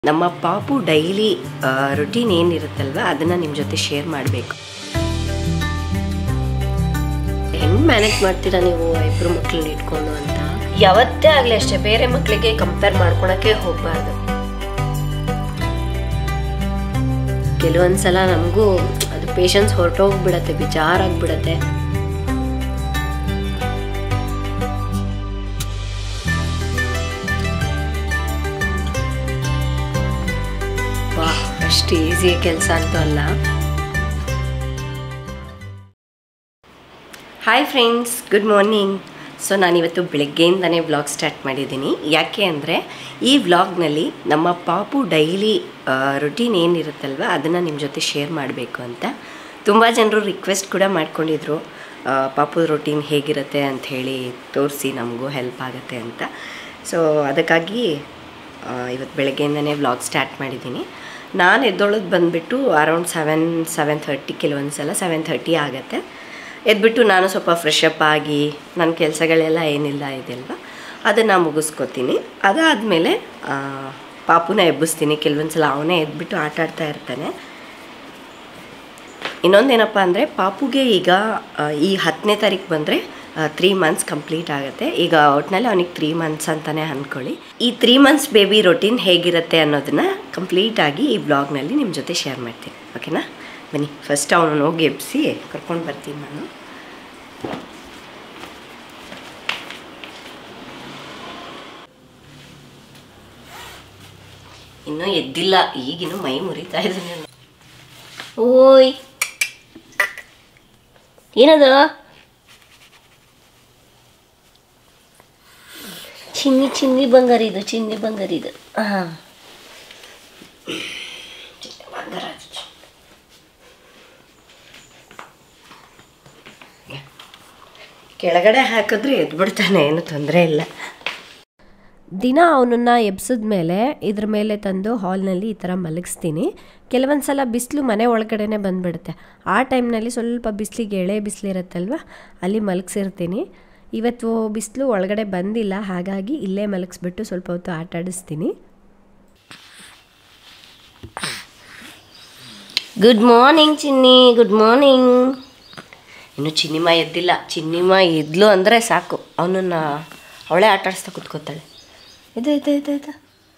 ನಮ್ಮ ಪಾಪು daily routine ಏನಿರುತ್ತಲ್ವ ಅದನ್ನು ನಿಮ್ಮ ಜೊತೆ ಶೇರ್ ಮಾಡಬೇಕು ಹೆಂಗ್ ಮ್ಯಾನೇಜ್ ಮಾಡ್ತೀರಾ ನೀವು ಇಬ್ರು ಮಕ್ಳನ್ನ ಇಟ್ಕೊಂಡು ಅಂತ ಯಾವತ್ತೇ ಆಗಲಿ ಅಷ್ಟೇ ಬೇರೆ ಮಕ್ಕಳಿಗೆ ಕಂಪೇರ್ ಮಾಡ್ಕೊಳಕ್ಕೆ ಹೋಗಬಾರ್ದು ಕೆಲವೊಂದ್ಸಲ ನಮಗೂ ಅದು ಪೇಷನ್ಸ್ ಹೊರಟೋಗ್ಬಿಡತ್ತೆ ಬೇಜಾರಾಗ್ಬಿಡತ್ತೆ ವಾ ಅಷ್ಟು ಈಸಿ ಕೆಲಸ ಅಂತೂ ಅಲ್ಲ hi friends good morning so ನಾನಿವತ್ತು ಬೆಳಗ್ಗೆಯಿಂದನೇ ವ್ಲಾಗ್ ಸ್ಟಾರ್ಟ್ ಮಾಡಿದ್ದೀನಿ ಯಾಕೆ ಅಂದರೆ ಈ ವ್ಲಾಗ್ನಲ್ಲಿ ನಮ್ಮ ಪಾಪು ಡೈಲಿ ರುಟೀನ್ ಏನಿರುತ್ತಲ್ವ ಅದನ್ನು ನಿಮ್ಮ ಜೊತೆ ಶೇರ್ ಮಾಡಬೇಕು ಅಂತ ತುಂಬ ಜನರು ರಿಕ್ವೆಸ್ಟ್ ಕೂಡ ಮಾಡ್ಕೊಂಡಿದ್ರು ಆ, ಪಾಪು ರೊಟೀನ್ ಹೇಗಿರುತ್ತೆ ಅಂತ ಹೇಳಿ ತೋರಿಸಿ ನಮಗೂ ಹೆಲ್ಪ್ ಆಗುತ್ತೆ ಅಂತ ಸೊ ಅದಕ್ಕಾಗಿ ಆ, ಇವತ್ತು ಬೆಳಗ್ಗೆಯಿಂದನೇ ವ್ಲಾಗ್ ಸ್ಟಾರ್ಟ್ ಮಾಡಿದ್ದೀನಿ ನಾನು ಎದ್ದೊಳದು ಬಂದುಬಿಟ್ಟು ಅರೌಂಡ್ ಸೆವೆನ್ ಸೆವೆನ್ ಥರ್ಟಿ ಕೆಲವೊಂದು ಸಲ ಸೆವೆನ್ ಥರ್ಟಿ ಆಗುತ್ತೆ ಎದ್ಬಿಟ್ಟು ನಾನು ಸ್ವಲ್ಪ ಫ್ರೆಶ್ ಅಪ್ ಆಗಿ ನನ್ನ ಕೆಲಸಗಳೆಲ್ಲ ಏನಿಲ್ಲ ಇದೆಯಲ್ವ ಅದನ್ನು ಮುಗಿಸ್ಕೊತೀನಿ ಅದಾದಮೇಲೆ ಪಾಪುನ ಎಬ್ಬಿಸ್ತೀನಿ ಕೆಲವೊಂದು ಸಲ ಅವನೇ ಎದ್ಬಿಟ್ಟು ಆಟ ಆಡ್ತಾ ಇರ್ತಾನೆ ಇನ್ನೊಂದೇನಪ್ಪ ಅಂದರೆ ಪಾಪುಗೆ ಈಗ ಆ, ಈ ಹತ್ತನೇ ತಾರೀಕು ಬಂದರೆ ತ್ರೀ ಮಂತ್ಸ್ ಕಂಪ್ಲೀಟ್ ಆಗುತ್ತೆ ಈಗ ಒಟ್ಟಿನಲ್ಲಿ ಅವನಿಗೆ ತ್ರೀ ಮಂತ್ಸ್ ಅಂತಲೇ ಅಂದ್ಕೊಳ್ಳಿ ಈ ತ್ರೀ ಮಂತ್ಸ್ ಬೇಬಿ ರೊಟೀನ್ ಹೇಗಿರುತ್ತೆ ಅನ್ನೋದನ್ನ ಕಂಪ್ಲೀಟಾಗಿ ಈ ಬ್ಲಾಗ್ನಲ್ಲಿ ನಿಮ್ಮ ಜೊತೆ ಶೇರ್ ಮಾಡ್ತೀನಿ ಓಕೆನಾ ಬನ್ನಿ ಫಸ್ಟ್ ಅವನು ಹೋಗಿ ಎಬ್ಬಿಸಿ ಕರ್ಕೊಂಡು ಬರ್ತೀನಿ ನಾನು ಇನ್ನೂ ಎದ್ದಿಲ್ಲ ಈಗಿನ್ನೂ ಮೈ ಮುರಿತಾ ಇದ್ದಾನೆ ಓಯ್ ಏನದು ಚಿನ್ನಿ ಚಿನ್ನಿ ಬಂಗಾರ ಇದು ಚಿನ್ನಿ ಬಂಗಾರ ಇದು ಹಾಂ ಬಂಗಾರ ಅದು. ಕೆಳಗಡೆ ಹಾಕಿದ್ರೆ ಎದ್ಬಿಡ್ತಾನೆ ಏನು ತೊಂದರೆ ಇಲ್ಲ ದಿನ ಅವನನ್ನು ಎಬ್ಸಿದ್ಮೇಲೆ ಇದ್ರ ಮೇಲೆ ತಂದು ಹಾಲ್ನಲ್ಲಿ ಈ ಥರ ಮಲಗಿಸ್ತೀನಿ ಕೆಲವೊಂದು ಸಲ ಬಿಸಿಲು ಮನೆ ಒಳಗಡೆನೆ ಬಂದುಬಿಡುತ್ತೆ ಆ ಟೈಮ್ನಲ್ಲಿ ಸ್ವಲ್ಪ ಬಿಸಿಲಿಗೆ ಎಳೆ ಬಿಸಿಲಿರುತ್ತಲ್ವ ಅಲ್ಲಿ ಮಲಗಿಸಿರ್ತೀನಿ ಇವತ್ತು ಬಿಸಿಲು ಒಳಗಡೆ ಬಂದಿಲ್ಲ ಹಾಗಾಗಿ ಇಲ್ಲೇ ಮಲಗಿಸ್ಬಿಟ್ಟು ಸ್ವಲ್ಪ ಹೊತ್ತು ಆಟ ಆಡಿಸ್ತೀನಿ good morning Chinni good morning ಇನ್ನು ಚಿನ್ನಿಮ ಎದ್ದಿಲ್ಲ ಚಿನ್ನಿಮ ಎದ್ಲು ಅಂದರೆ ಸಾಕು ಅವನನ್ನು ಅವಳೇ ಆಟ ಆಡಿಸ್ತಾ ಕೂತ್ಕೋತಾಳೆ ಇದು ಇದು ಇದು ಇದು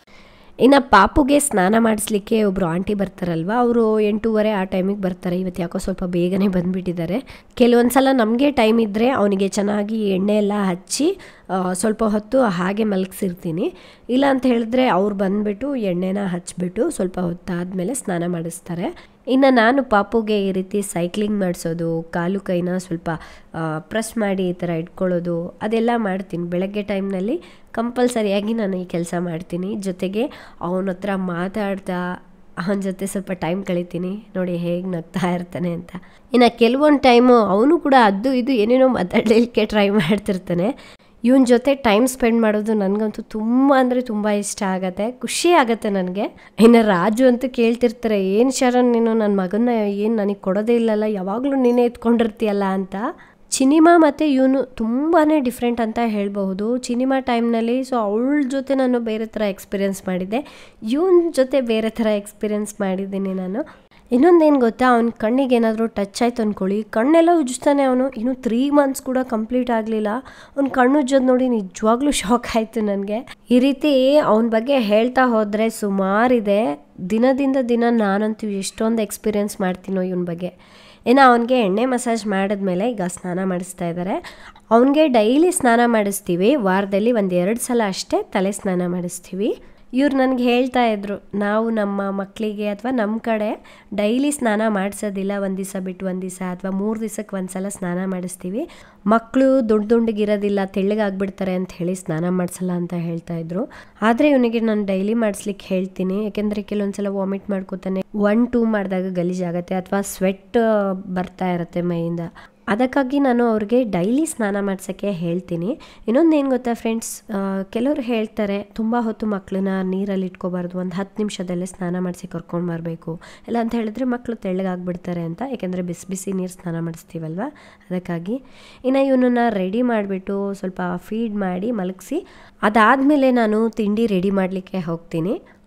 ಇನ್ನು ಪಾಪುಗೆ ಸ್ನಾನ ಮಾಡಿಸ್ಲಿಕ್ಕೆ ಒಬ್ಬರು ಆಂಟಿ ಬರ್ತಾರಲ್ವ ಅವರು ಎಂಟೂವರೆ ಆ ಟೈಮಿಗೆ ಬರ್ತಾರೆ ಇವತ್ತು ಯಾಕೋ ಸ್ವಲ್ಪ ಬೇಗನೆ ಬಂದುಬಿಟ್ಟಿದ್ದಾರೆ ಕೆಲವೊಂದು ಸಲ ನಮಗೆ ಟೈಮ್ ಇದ್ದರೆ ಅವನಿಗೆ ಚೆನ್ನಾಗಿ ಎಣ್ಣೆ ಎಲ್ಲ ಹಚ್ಚಿ ಆ, ಸ್ವಲ್ಪ ಹೊತ್ತು ಹಾಗೆ ಮಲಗಿಸಿರ್ತೀನಿ ಇಲ್ಲ ಅಂತ ಹೇಳಿದ್ರೆ ಅವ್ರು ಬಂದುಬಿಟ್ಟು ಎಣ್ಣೆನ ಹಚ್ಬಿಟ್ಟು ಸ್ವಲ್ಪ ಹೊತ್ತಾದಮೇಲೆ ಸ್ನಾನ ಮಾಡಿಸ್ತಾರೆ ಇನ್ನು ನಾನು ಪಾಪುಗೆ ಈ ರೀತಿ ಸೈಕ್ಲಿಂಗ್ ಮಾಡಿಸೋದು ಕಾಲು ಕೈನ ಸ್ವಲ್ಪ ಪ್ರೆಸ್ ಮಾಡಿ ಈ ಥರ ಇಟ್ಕೊಳ್ಳೋದು ಅದೆಲ್ಲ ಮಾಡ್ತೀನಿ ಬೆಳಗ್ಗೆ ಟೈಮ್ನಲ್ಲಿ ಕಂಪಲ್ಸರಿಯಾಗಿ ನಾನು ಈ ಕೆಲಸ ಮಾಡ್ತೀನಿ ಜೊತೆಗೆ ಅವನ ಹತ್ರ ಮಾತಾಡ್ತಾ ಅವನ ಜೊತೆ ಸ್ವಲ್ಪ ಟೈಮ್ ಕಳಿತೀನಿ ನೋಡಿ ಹೇಗೆ ನಗ್ತಾ ಇರ್ತಾನೆ ಅಂತ ಇನ್ನು ಕೆಲವೊಂದು ಟೈಮು ಅವನು ಕೂಡ ಅದು ಇದು ಏನೇನೋ ಮಾತಾಡಲಿಕ್ಕೆ ಟ್ರೈ ಮಾಡ್ತಿರ್ತಾನೆ ಇವನ ಜೊತೆ ಟೈಮ್ ಸ್ಪೆಂಡ್ ಮಾಡೋದು ನನಗಂತೂ ತುಂಬ ಅಂದರೆ ತುಂಬ ಇಷ್ಟ ಆಗತ್ತೆ ಖುಷಿ ಆಗುತ್ತೆ ನನಗೆ ಇನ್ನು ರಾಜು ಅಂತೂ ಕೇಳ್ತಿರ್ತಾರೆ ಏನು ಶರಣ್ ನೀನು ನನ್ನ ಮಗನ್ನ ಏನು ನನಗೆ ಕೊಡೋದೇ ಇಲ್ಲಲ್ಲ ಯಾವಾಗಲೂ ನೀನೇ ಎತ್ಕೊಂಡಿರ್ತೀಯಲ್ಲ ಅಂತ ಚಿನಿಮಾ ಮತ್ತು ಇವನು ತುಂಬಾ ಡಿಫ್ರೆಂಟ್ ಅಂತ ಹೇಳ್ಬಹುದು ಚಿನಿಮಾ ಟೈಮ್ನಲ್ಲಿ ಸೊ ಅವಳ ಜೊತೆ ನಾನು ಬೇರೆ ಥರ ಎಕ್ಸ್ಪೀರಿಯೆನ್ಸ್ ಮಾಡಿದ್ದೆ ಇವನ ಜೊತೆ ಬೇರೆ ಥರ ಎಕ್ಸ್ಪೀರಿಯೆನ್ಸ್ ಮಾಡಿದ್ದೀನಿ ನಾನು ಇನ್ನೊಂದೇನು ಗೊತ್ತಾ ಅವ್ನ ಕಣ್ಣಿಗೆ ಏನಾದರೂ ಟಚ್ ಆಯ್ತು ಅಂದ್ಕೊಳ್ಳಿ ಕಣ್ಣೆಲ್ಲ ಉಜ್ತಾನೆ ಅವನು ಇನ್ನೂ ತ್ರೀ ಮಂತ್ಸ್ ಕೂಡ ಕಂಪ್ಲೀಟ್ ಆಗಲಿಲ್ಲ ಅವ್ನ ಕಣ್ಣು ಉಜ್ಜೋದು ನೋಡಿ ನಿಜವಾಗ್ಲೂ ಶಾಕ್ ಆಯಿತು ನನಗೆ ಈ ರೀತಿ ಅವನ ಬಗ್ಗೆ ಹೇಳ್ತಾ ಹೋದರೆ ಸುಮಾರಿದೆ ದಿನದಿಂದ ದಿನ ನಾನಂತೂ ಎಷ್ಟೊಂದು ಎಕ್ಸ್ಪೀರಿಯೆನ್ಸ್ ಮಾಡ್ತೀನೋ ಇವನ ಬಗ್ಗೆ ಇನ್ನು ಅವನಿಗೆ ಎಣ್ಣೆ ಮಸಾಜ್ ಮಾಡಿದ್ಮೇಲೆ ಈಗ ಸ್ನಾನ ಮಾಡಿಸ್ತಾ ಇದ್ದಾರೆ ಅವನಿಗೆ ಡೈಲಿ ಸ್ನಾನ ಮಾಡಿಸ್ತೀವಿ ವಾರದಲ್ಲಿ ಒಂದು ಎರಡು ಸಲ ಅಷ್ಟೇ ತಲೆ ಸ್ನಾನ ಮಾಡಿಸ್ತೀವಿ ಇವ್ರು ನನಗೆ ಹೇಳ್ತಾ ಇದ್ರು ನಾವು ನಮ್ಮ ಮಕ್ಕಳಿಗೆ ಅಥವಾ ನಮ್ಮ ಕಡೆ ಡೈಲಿ ಸ್ನಾನ ಮಾಡಿಸೋದಿಲ್ಲ ಒಂದು ದಿವಸ ಬಿಟ್ಟು ಒಂದು ದಿವಸ ಅಥವಾ ಮೂರು ದಿವಸಕ್ಕೆ ಒಂದು ಸಲ ಸ್ನಾನ ಮಾಡಿಸ್ತೀವಿ ಮಕ್ಕಳು ದುಂಡು ದುಂಡಗಿರೋದಿಲ್ಲ ತೆಳ್ಳಗಾಗ್ಬಿಡ್ತಾರೆ ಅಂತ ಹೇಳಿ ಸ್ನಾನ ಮಾಡಿಸಲ್ಲ ಅಂತ ಹೇಳ್ತಾ ಇದ್ರು ಆದರೆ ಇವನಿಗೆ ನಾನು ಡೈಲಿ ಮಾಡಿಸ್ಲಿಕ್ಕೆ ಹೇಳ್ತೀನಿ ಯಾಕೆಂದರೆ ಕೆಲವೊಂದು ಸಲ ವಾಮಿಟ್ ಮಾಡ್ಕೋತಾನೆ ಒನ್ ಟೂ ಮಾಡಿದಾಗ ಗಲೀಜಾಗತ್ತೆ ಅಥವಾ ಸ್ವೆಟ್ ಬರ್ತಾ ಇರುತ್ತೆ ಮೈಯಿಂದ ಅದಕ್ಕಾಗಿ ನಾನು ಅವ್ರಿಗೆ ಡೈಲಿ ಸ್ನಾನ ಮಾಡ್ಸೋಕ್ಕೆ ಹೇಳ್ತೀನಿ ಇನ್ನೊಂದು ಏನು ಗೊತ್ತಾ ಫ್ರೆಂಡ್ಸ್ ಕೆಲವರು ಹೇಳ್ತಾರೆ ತುಂಬ ಹೊತ್ತು ಮಕ್ಕಳನ್ನ ನೀರಲ್ಲಿ ಇಟ್ಕೋಬಾರ್ದು ಒಂದು ಹತ್ತು ನಿಮಿಷದಲ್ಲೇ ಸ್ನಾನ ಮಾಡಿಸಿ ಕರ್ಕೊಂಡು ಬರಬೇಕು ಇಲ್ಲ ಅಂತ ಹೇಳಿದ್ರೆ ಮಕ್ಕಳು ತೆಳ್ಳಗಾಗ್ಬಿಡ್ತಾರೆ ಅಂತ ಯಾಕೆಂದರೆ ಬಿಸಿ ಬಿಸಿ ನೀರು ಸ್ನಾನ ಮಾಡಿಸ್ತೀವಲ್ವ ಅದಕ್ಕಾಗಿ ಇನ್ನು ಇವನನ್ನು ರೆಡಿ ಮಾಡಿಬಿಟ್ಟು ಸ್ವಲ್ಪ ಫೀಡ್ ಮಾಡಿ ಮಲಗಿಸಿ ಅದಾದಮೇಲೆ ನಾನು ತಿಂಡಿ ರೆಡಿ ಮಾಡಲಿಕ್ಕೆ ಹೋಗ್ತೀನಿ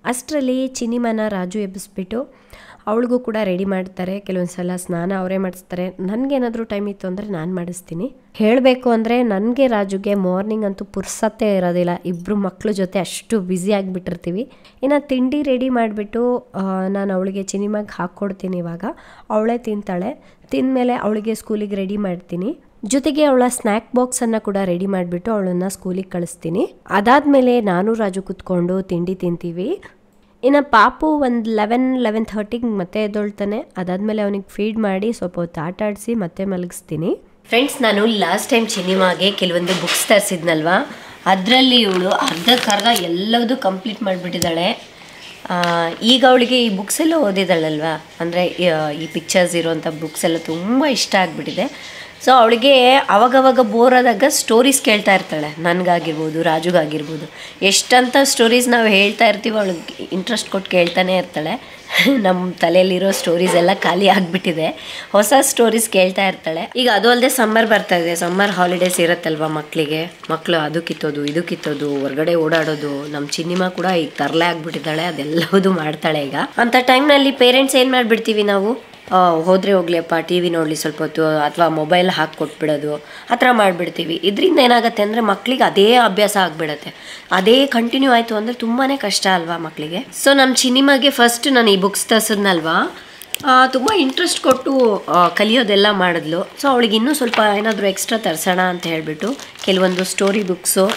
ಅಷ್ಟರಲ್ಲಿ ಚಿನಿಮನ ರಾಜು ಎಬ್ಬಿಸ್ಬಿಟ್ಟು ಅವಳಿಗೂ ಕೂಡ ರೆಡಿ ಮಾಡ್ತಾರೆ ಕೆಲವೊಂದು ಸಲ ಸ್ನಾನ ಅವರೇ ಮಾಡಿಸ್ತಾರೆ ನನಗೇನಾದರೂ ಟೈಮ್ ಇತ್ತು ಅಂದರೆ ನಾನು ಮಾಡಿಸ್ತೀನಿ ಹೇಳಬೇಕು ಅಂದರೆ ನನಗೆ ರಾಜುಗೆ ಮಾರ್ನಿಂಗ್ ಅಂತೂ ಪುರ್ಸತ್ತೇ ಇರೋದಿಲ್ಲ ಇಬ್ಬರು ಮಕ್ಕಳ ಜೊತೆ ಅಷ್ಟು ಬ್ಯುಸಿ ಆಗಿಬಿಟ್ಟಿರ್ತೀವಿ ಇನ್ನು ತಿಂಡಿ ರೆಡಿ ಮಾಡಿಬಿಟ್ಟು ನಾನು ಅವಳಿಗೆ ಚಿನಿಮಾಗೆ ಹಾಕ್ಕೊಡ್ತೀನಿ ಇವಾಗ ಅವಳೇ ತಿಂತಾಳೆ ತಿಂದಮೇಲೆ ಅವಳಿಗೆ ಸ್ಕೂಲಿಗೆ ರೆಡಿ ಮಾಡ್ತೀನಿ ಜೊತೆಗೆ ಅವಳ ಸ್ನ್ಯಾಕ್ ಬಾಕ್ಸನ್ನು ಕೂಡ ರೆಡಿ ಮಾಡಿಬಿಟ್ಟು ಅವಳನ್ನು ಸ್ಕೂಲಿಗೆ ಕಳಿಸ್ತೀನಿ ಅದಾದಮೇಲೆ ನಾನು ರಾಜು ಕುತ್ಕೊಂಡು ತಿಂಡಿ ತಿಂತೀವಿ ಇನ್ನು ಪಾಪು ಒಂದು ಲೆವೆನ್ ಲೆವೆನ್ ಥರ್ಟಿಗೆ ಮತ್ತೆ ಎದ್ದೊಳ್ತಾನೆ ಅದಾದಮೇಲೆ ಅವನಿಗೆ ಫೀಡ್ ಮಾಡಿ ಸ್ವಲ್ಪ ಹೊತ್ತು ಆಟ ಆಡಿಸಿ ಮತ್ತೆ ಮಲಗಿಸ್ತೀನಿ ಫ್ರೆಂಡ್ಸ್ ನಾನು ಲಾಸ್ಟ್ ಟೈಮ್ ಸಿನಿಮಾಗೆ ಕೆಲವೊಂದು ಬುಕ್ಸ್ ತರಿಸಿದ್ನಲ್ವಾ ಅದರಲ್ಲಿ ಇವಳು ಅರ್ಧಕ್ಕರ್ಧ ಎಲ್ಲದೂ ಕಂಪ್ಲೀಟ್ ಮಾಡಿಬಿಟ್ಟಿದ್ದಾಳೆ ಈಗ ಅವಳಿಗೆ ಈ ಬುಕ್ಸ್ ಎಲ್ಲ ಓದಿದ್ದಾಳಲ್ವಾ ಅಂದರೆ ಈ ಪಿಕ್ಚರ್ಸ್ ಇರುವಂಥ ಬುಕ್ಸ್ ಎಲ್ಲ ತುಂಬ ಇಷ್ಟ ಆಗಿಬಿಟ್ಟಿದೆ ಸೊ ಅವಳಿಗೆ ಅವಾಗವಾಗ ಬೋರ್ ಆದಾಗ ಸ್ಟೋರೀಸ್ ಕೇಳ್ತಾ ಇರ್ತಾಳೆ ನನಗಾಗಿರ್ಬೋದು ರಾಜುಗಾಗಿರ್ಬೋದು ಎಷ್ಟಂತ ಸ್ಟೋರೀಸ್ ನಾವು ಹೇಳ್ತಾ ಇರ್ತೀವೋ ಅವಳಿಗೆ ಇಂಟ್ರೆಸ್ಟ್ ಕೊಟ್ಟು ಕೇಳ್ತಾನೆ ಇರ್ತಾಳೆ ನಮ್ಮ ತಲೆಯಲ್ಲಿರೋ ಸ್ಟೋರೀಸ್ ಎಲ್ಲ ಖಾಲಿ ಆಗಿಬಿಟ್ಟಿದೆ ಹೊಸ ಸ್ಟೋರೀಸ್ ಕೇಳ್ತಾ ಇರ್ತಾಳೆ ಈಗ ಅದು ಅಲ್ಲದೆ ಸಮ್ಮರ್ ಬರ್ತಾ ಇದೆ ಸಮ್ಮರ್ ಹಾಲಿಡೇಸ್ ಇರುತ್ತಲ್ವ ಮಕ್ಕಳಿಗೆ ಮಕ್ಕಳು ಅದು ಕಿತ್ತೋದು ಇದು ಕಿತ್ತೋದು ಹೊರಗಡೆ ಓಡಾಡೋದು ನಮ್ಮ ಚಿನ್ನಿಮ ಕೂಡ ಈಗ ತರಲೆ ಆಗ್ಬಿಟ್ಟಿದ್ದಾಳೆ ಅದೆಲ್ಲವುದು ಮಾಡ್ತಾಳೆ ಈಗ ಅಂಥ ಟೈಮ್ನಲ್ಲಿ ಪೇರೆಂಟ್ಸ್ ಏನು ಮಾಡಿಬಿಡ್ತೀವಿ ನಾವು ಆ, ಹೋದ್ರೆ ಹೋಗ್ಲಿಯಪ್ಪ ಟಿ ವಿ ನೋಡಲಿ ಸ್ವಲ್ಪ ಹೊತ್ತು ಅಥವಾ ಮೊಬೈಲ್ ಹಾಕಿ ಕೊಟ್ಬಿಡೋದು ಆ ಥರ ಮಾಡಿಬಿಡ್ತೀವಿ ಇದರಿಂದ ಏನಾಗುತ್ತೆ ಅಂದರೆ ಮಕ್ಕಳಿಗೆ ಅದೇ ಅಭ್ಯಾಸ ಆಗಿಬಿಡತ್ತೆ ಅದೇ ಕಂಟಿನ್ಯೂ ಆಯಿತು ಅಂದರೆ ತುಂಬಾ ಕಷ್ಟ ಅಲ್ವಾ ಮಕ್ಕಳಿಗೆ ಸೊ ನಮ್ಮ ಚಿನಿಮಾಗೆ ಫಸ್ಟ್ ನಾನು ಈ ಬುಕ್ಸ್ ತರಿಸಿದ್ನಲ್ವಾ ತುಂಬ ಇಂಟ್ರೆಸ್ಟ್ ಕೊಟ್ಟು ಆ, ಕಲಿಯೋದೆಲ್ಲ ಮಾಡಿದ್ಲು ಸೊ ಅವಳಿಗೆ ಇನ್ನೂ ಸ್ವಲ್ಪ ಏನಾದರೂ ಎಕ್ಸ್ಟ್ರಾ ತರಿಸೋಣ ಅಂತ ಹೇಳಿಬಿಟ್ಟು ಕೆಲವೊಂದು ಸ್ಟೋರಿ ಬುಕ್ಸು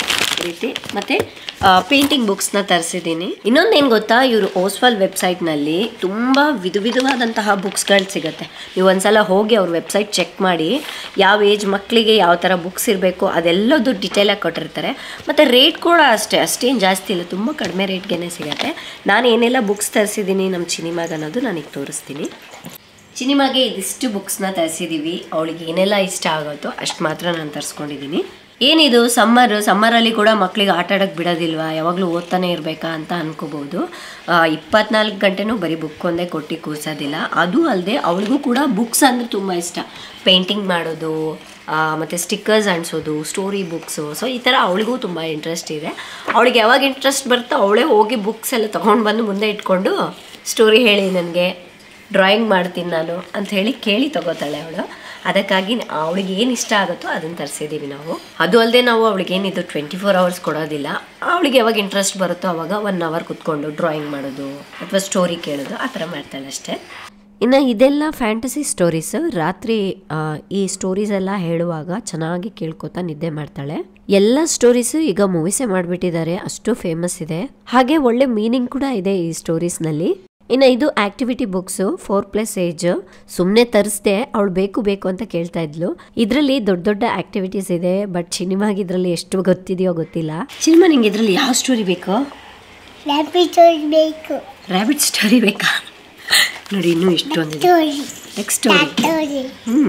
ರೀತಿ ಮತ್ತು ಪೇಂಟಿಂಗ್ ಬುಕ್ಸ್ನ ತರಿಸಿದ್ದೀನಿ ಇನ್ನೊಂದೇನು ಗೊತ್ತಾ ಇವರು ಓಸ್ವಾಲ್ ವೆಬ್ಸೈಟ್ನಲ್ಲಿ ತುಂಬ ವಿಧ ವಿಧವಾದಂತಹ ಬುಕ್ಸ್ಗಳು ಸಿಗುತ್ತೆ ನೀವು ಒಂದ್ಸಲ ಹೋಗಿ ಅವ್ರ ವೆಬ್ಸೈಟ್ ಚೆಕ್ ಮಾಡಿ ಯಾವ ಏಜ್ ಮಕ್ಕಳಿಗೆ ಯಾವ ಥರ ಬುಕ್ಸ್ ಇರಬೇಕು ಅದೆಲ್ಲದು ಡಿಟೇಲಾಗಿ ಕೊಟ್ಟಿರ್ತಾರೆ ಮತ್ತು ರೇಟ್ ಕೂಡ ಅಷ್ಟೇ ಅಷ್ಟೇನು ಜಾಸ್ತಿ ಇಲ್ಲ ತುಂಬ ಕಡಿಮೆ ರೇಟ್ಗೆ ಸಿಗುತ್ತೆ ನಾನು ಏನೆಲ್ಲ ಬುಕ್ಸ್ ತರಿಸಿದ್ದೀನಿ ನಮ್ಮ ಚಿನಿಮಾಗ ಅನ್ನೋದು ನನಗೆ ತೋರಿಸ್ತೀನಿ ಚಿನಿಮಾಗೆ ಇದಿಷ್ಟು ಬುಕ್ಸ್ನ ತರಿಸಿದ್ದೀವಿ ಅವಳಿಗೆ ಏನೆಲ್ಲ ಇಷ್ಟ ಆಗುತ್ತೋ ಅಷ್ಟು ಮಾತ್ರ ನಾನು ತರಿಸ್ಕೊಂಡಿದ್ದೀನಿ ಏನಿದು ಸಮ್ಮರ್ ಸಮ್ಮರಲ್ಲಿ ಕೂಡ ಮಕ್ಕಳಿಗೆ ಆಟ ಆಡೋಕ್ಕೆ ಬಿಡೋದಿಲ್ವಾ ಯಾವಾಗಲೂ ಓದ್ತಾನೆ ಇರಬೇಕಾ ಅಂತ ಅನ್ಕೋಬೋದು ಇಪ್ಪತ್ನಾಲ್ಕು ಗಂಟೆನೂ ಬರೀ ಬುಕ್ ಒಂದೇ ಕೊಟ್ಟು ಕೂರ್ಸೋದಿಲ್ಲ ಅದು ಅಲ್ಲದೆ ಅವಳಿಗೂ ಕೂಡ ಬುಕ್ಸ್ ಅಂದರೆ ತುಂಬ ಇಷ್ಟ ಪೇಂಟಿಂಗ್ ಮಾಡೋದು ಮತ್ತು ಸ್ಟಿಕ್ಕರ್ಸ್ ಅಂಟಿಸೋದು ಸ್ಟೋರಿ ಬುಕ್ಸು ಸೊ ಈ ಥರ ಅವಳಿಗೂ ತುಂಬ ಇಂಟ್ರೆಸ್ಟ್ ಇದೆ ಅವಳಿಗೆ ಯಾವಾಗ ಇಂಟ್ರೆಸ್ಟ್ ಬರುತ್ತೋ ಅವಳೇ ಹೋಗಿ ಬುಕ್ಸ್ ಎಲ್ಲ ತೊಗೊಂಡು ಬಂದು ಮುಂದೆ ಇಟ್ಕೊಂಡು ಸ್ಟೋರಿ ಹೇಳಿ ನನಗೆ ಡ್ರಾಯಿಂಗ್ ಮಾಡ್ತೀನಿ ನಾನು ಅಂತ ಹೇಳಿ ಕೇಳಿ ತಗೋತಾಳೆ ಅವಳು ಅದಕ್ಕಾಗಿ ಅವಳಿಗೆ ಏನು ಇಷ್ಟ ಆಗುತ್ತೋ ಅದನ್ನು ತರಿಸಿದ್ದೀವಿ ನಾವು ಅದು ಅಲ್ಲದೆ ನಾವು ಅವಳಿಗೆ ಏನಿದು ಟ್ವೆಂಟಿ ಫೋರ್ ಅವರ್ಸ್ ಕೊಡೋದಿಲ್ಲ ಅವಳಿಗೆ ಯಾವಾಗ ಇಂಟ್ರೆಸ್ಟ್ ಬರುತ್ತೋ ಅವಾಗ ಒನ್ ಅವರ್ ಕುತ್ಕೊಂಡು ಡ್ರಾಯಿಂಗ್ ಮಾಡೋದು ಅಥವಾ ಸ್ಟೋರಿ ಕೇಳೋದು ಆ ಥರ ಮಾಡ್ತಾಳೆ ಅಷ್ಟೇ ಇನ್ನು ಇದೆಲ್ಲ ಫ್ಯಾಂಟಸಿ ಸ್ಟೋರೀಸ್ ರಾತ್ರಿ ಆ, ಈ ಸ್ಟೋರೀಸ್ ಎಲ್ಲ ಹೇಳುವಾಗ ಚೆನ್ನಾಗಿ ಕೇಳ್ಕೊತಾ ನಿದ್ದೆ ಮಾಡ್ತಾಳೆ ಎಲ್ಲ ಸ್ಟೋರೀಸು ಈಗ ಮೂವೀಸೇ ಮಾಡಿಬಿಟ್ಟಿದ್ದಾರೆ ಅಷ್ಟು ಫೇಮಸ್ ಇದೆ ಹಾಗೆ ಒಳ್ಳೆ ಮೀನಿಂಗ್ ಕೂಡ ಇದೆ ಈ ಸ್ಟೋರೀಸ್ನಲ್ಲಿ ಇನ್ನು ಇದು activity books four plus age ಸುಮ್ಮನೆ ತರಿಸ್ದೆ ಅವಳು ಬೇಕು ಬೇಕು ಅಂತ ಕೇಳ್ತಾ ಇದ್ಲು ಇದರಲ್ಲಿ ದೊಡ್ಡ ದೊಡ್ಡ ಆಕ್ಟಿವಿಟೀಸ್ ಇದೆ ಬಟ್ ಸಿನಿಮಾಗೆ ಇದರಲ್ಲಿ ಎಷ್ಟು ಗೊತ್ತಿದೆಯೋ ಗೊತ್ತಿಲ್ಲ ಸಿನಿಮಾ ನಿಂಗೆ ಇದರಲ್ಲಿ ಯಾವ ಸ್ಟೋರಿ ಬೇಕು ರ್ಯಾಪಿಡ್ ಬೇಕು ರ್ಯಾಬಿಟ್ ಸ್ಟೋರಿ ಬೇಕಾ ನೋಡಿ ಇನ್ನೂ ಇಷ್ಟೊಂದಿದೆ ಸ್ಟೋರಿ ನೆಕ್ಸ್ಟ್ ಸ್ಟೋರಿ ಸ್ಟೋರಿ ಹ್ಞೂ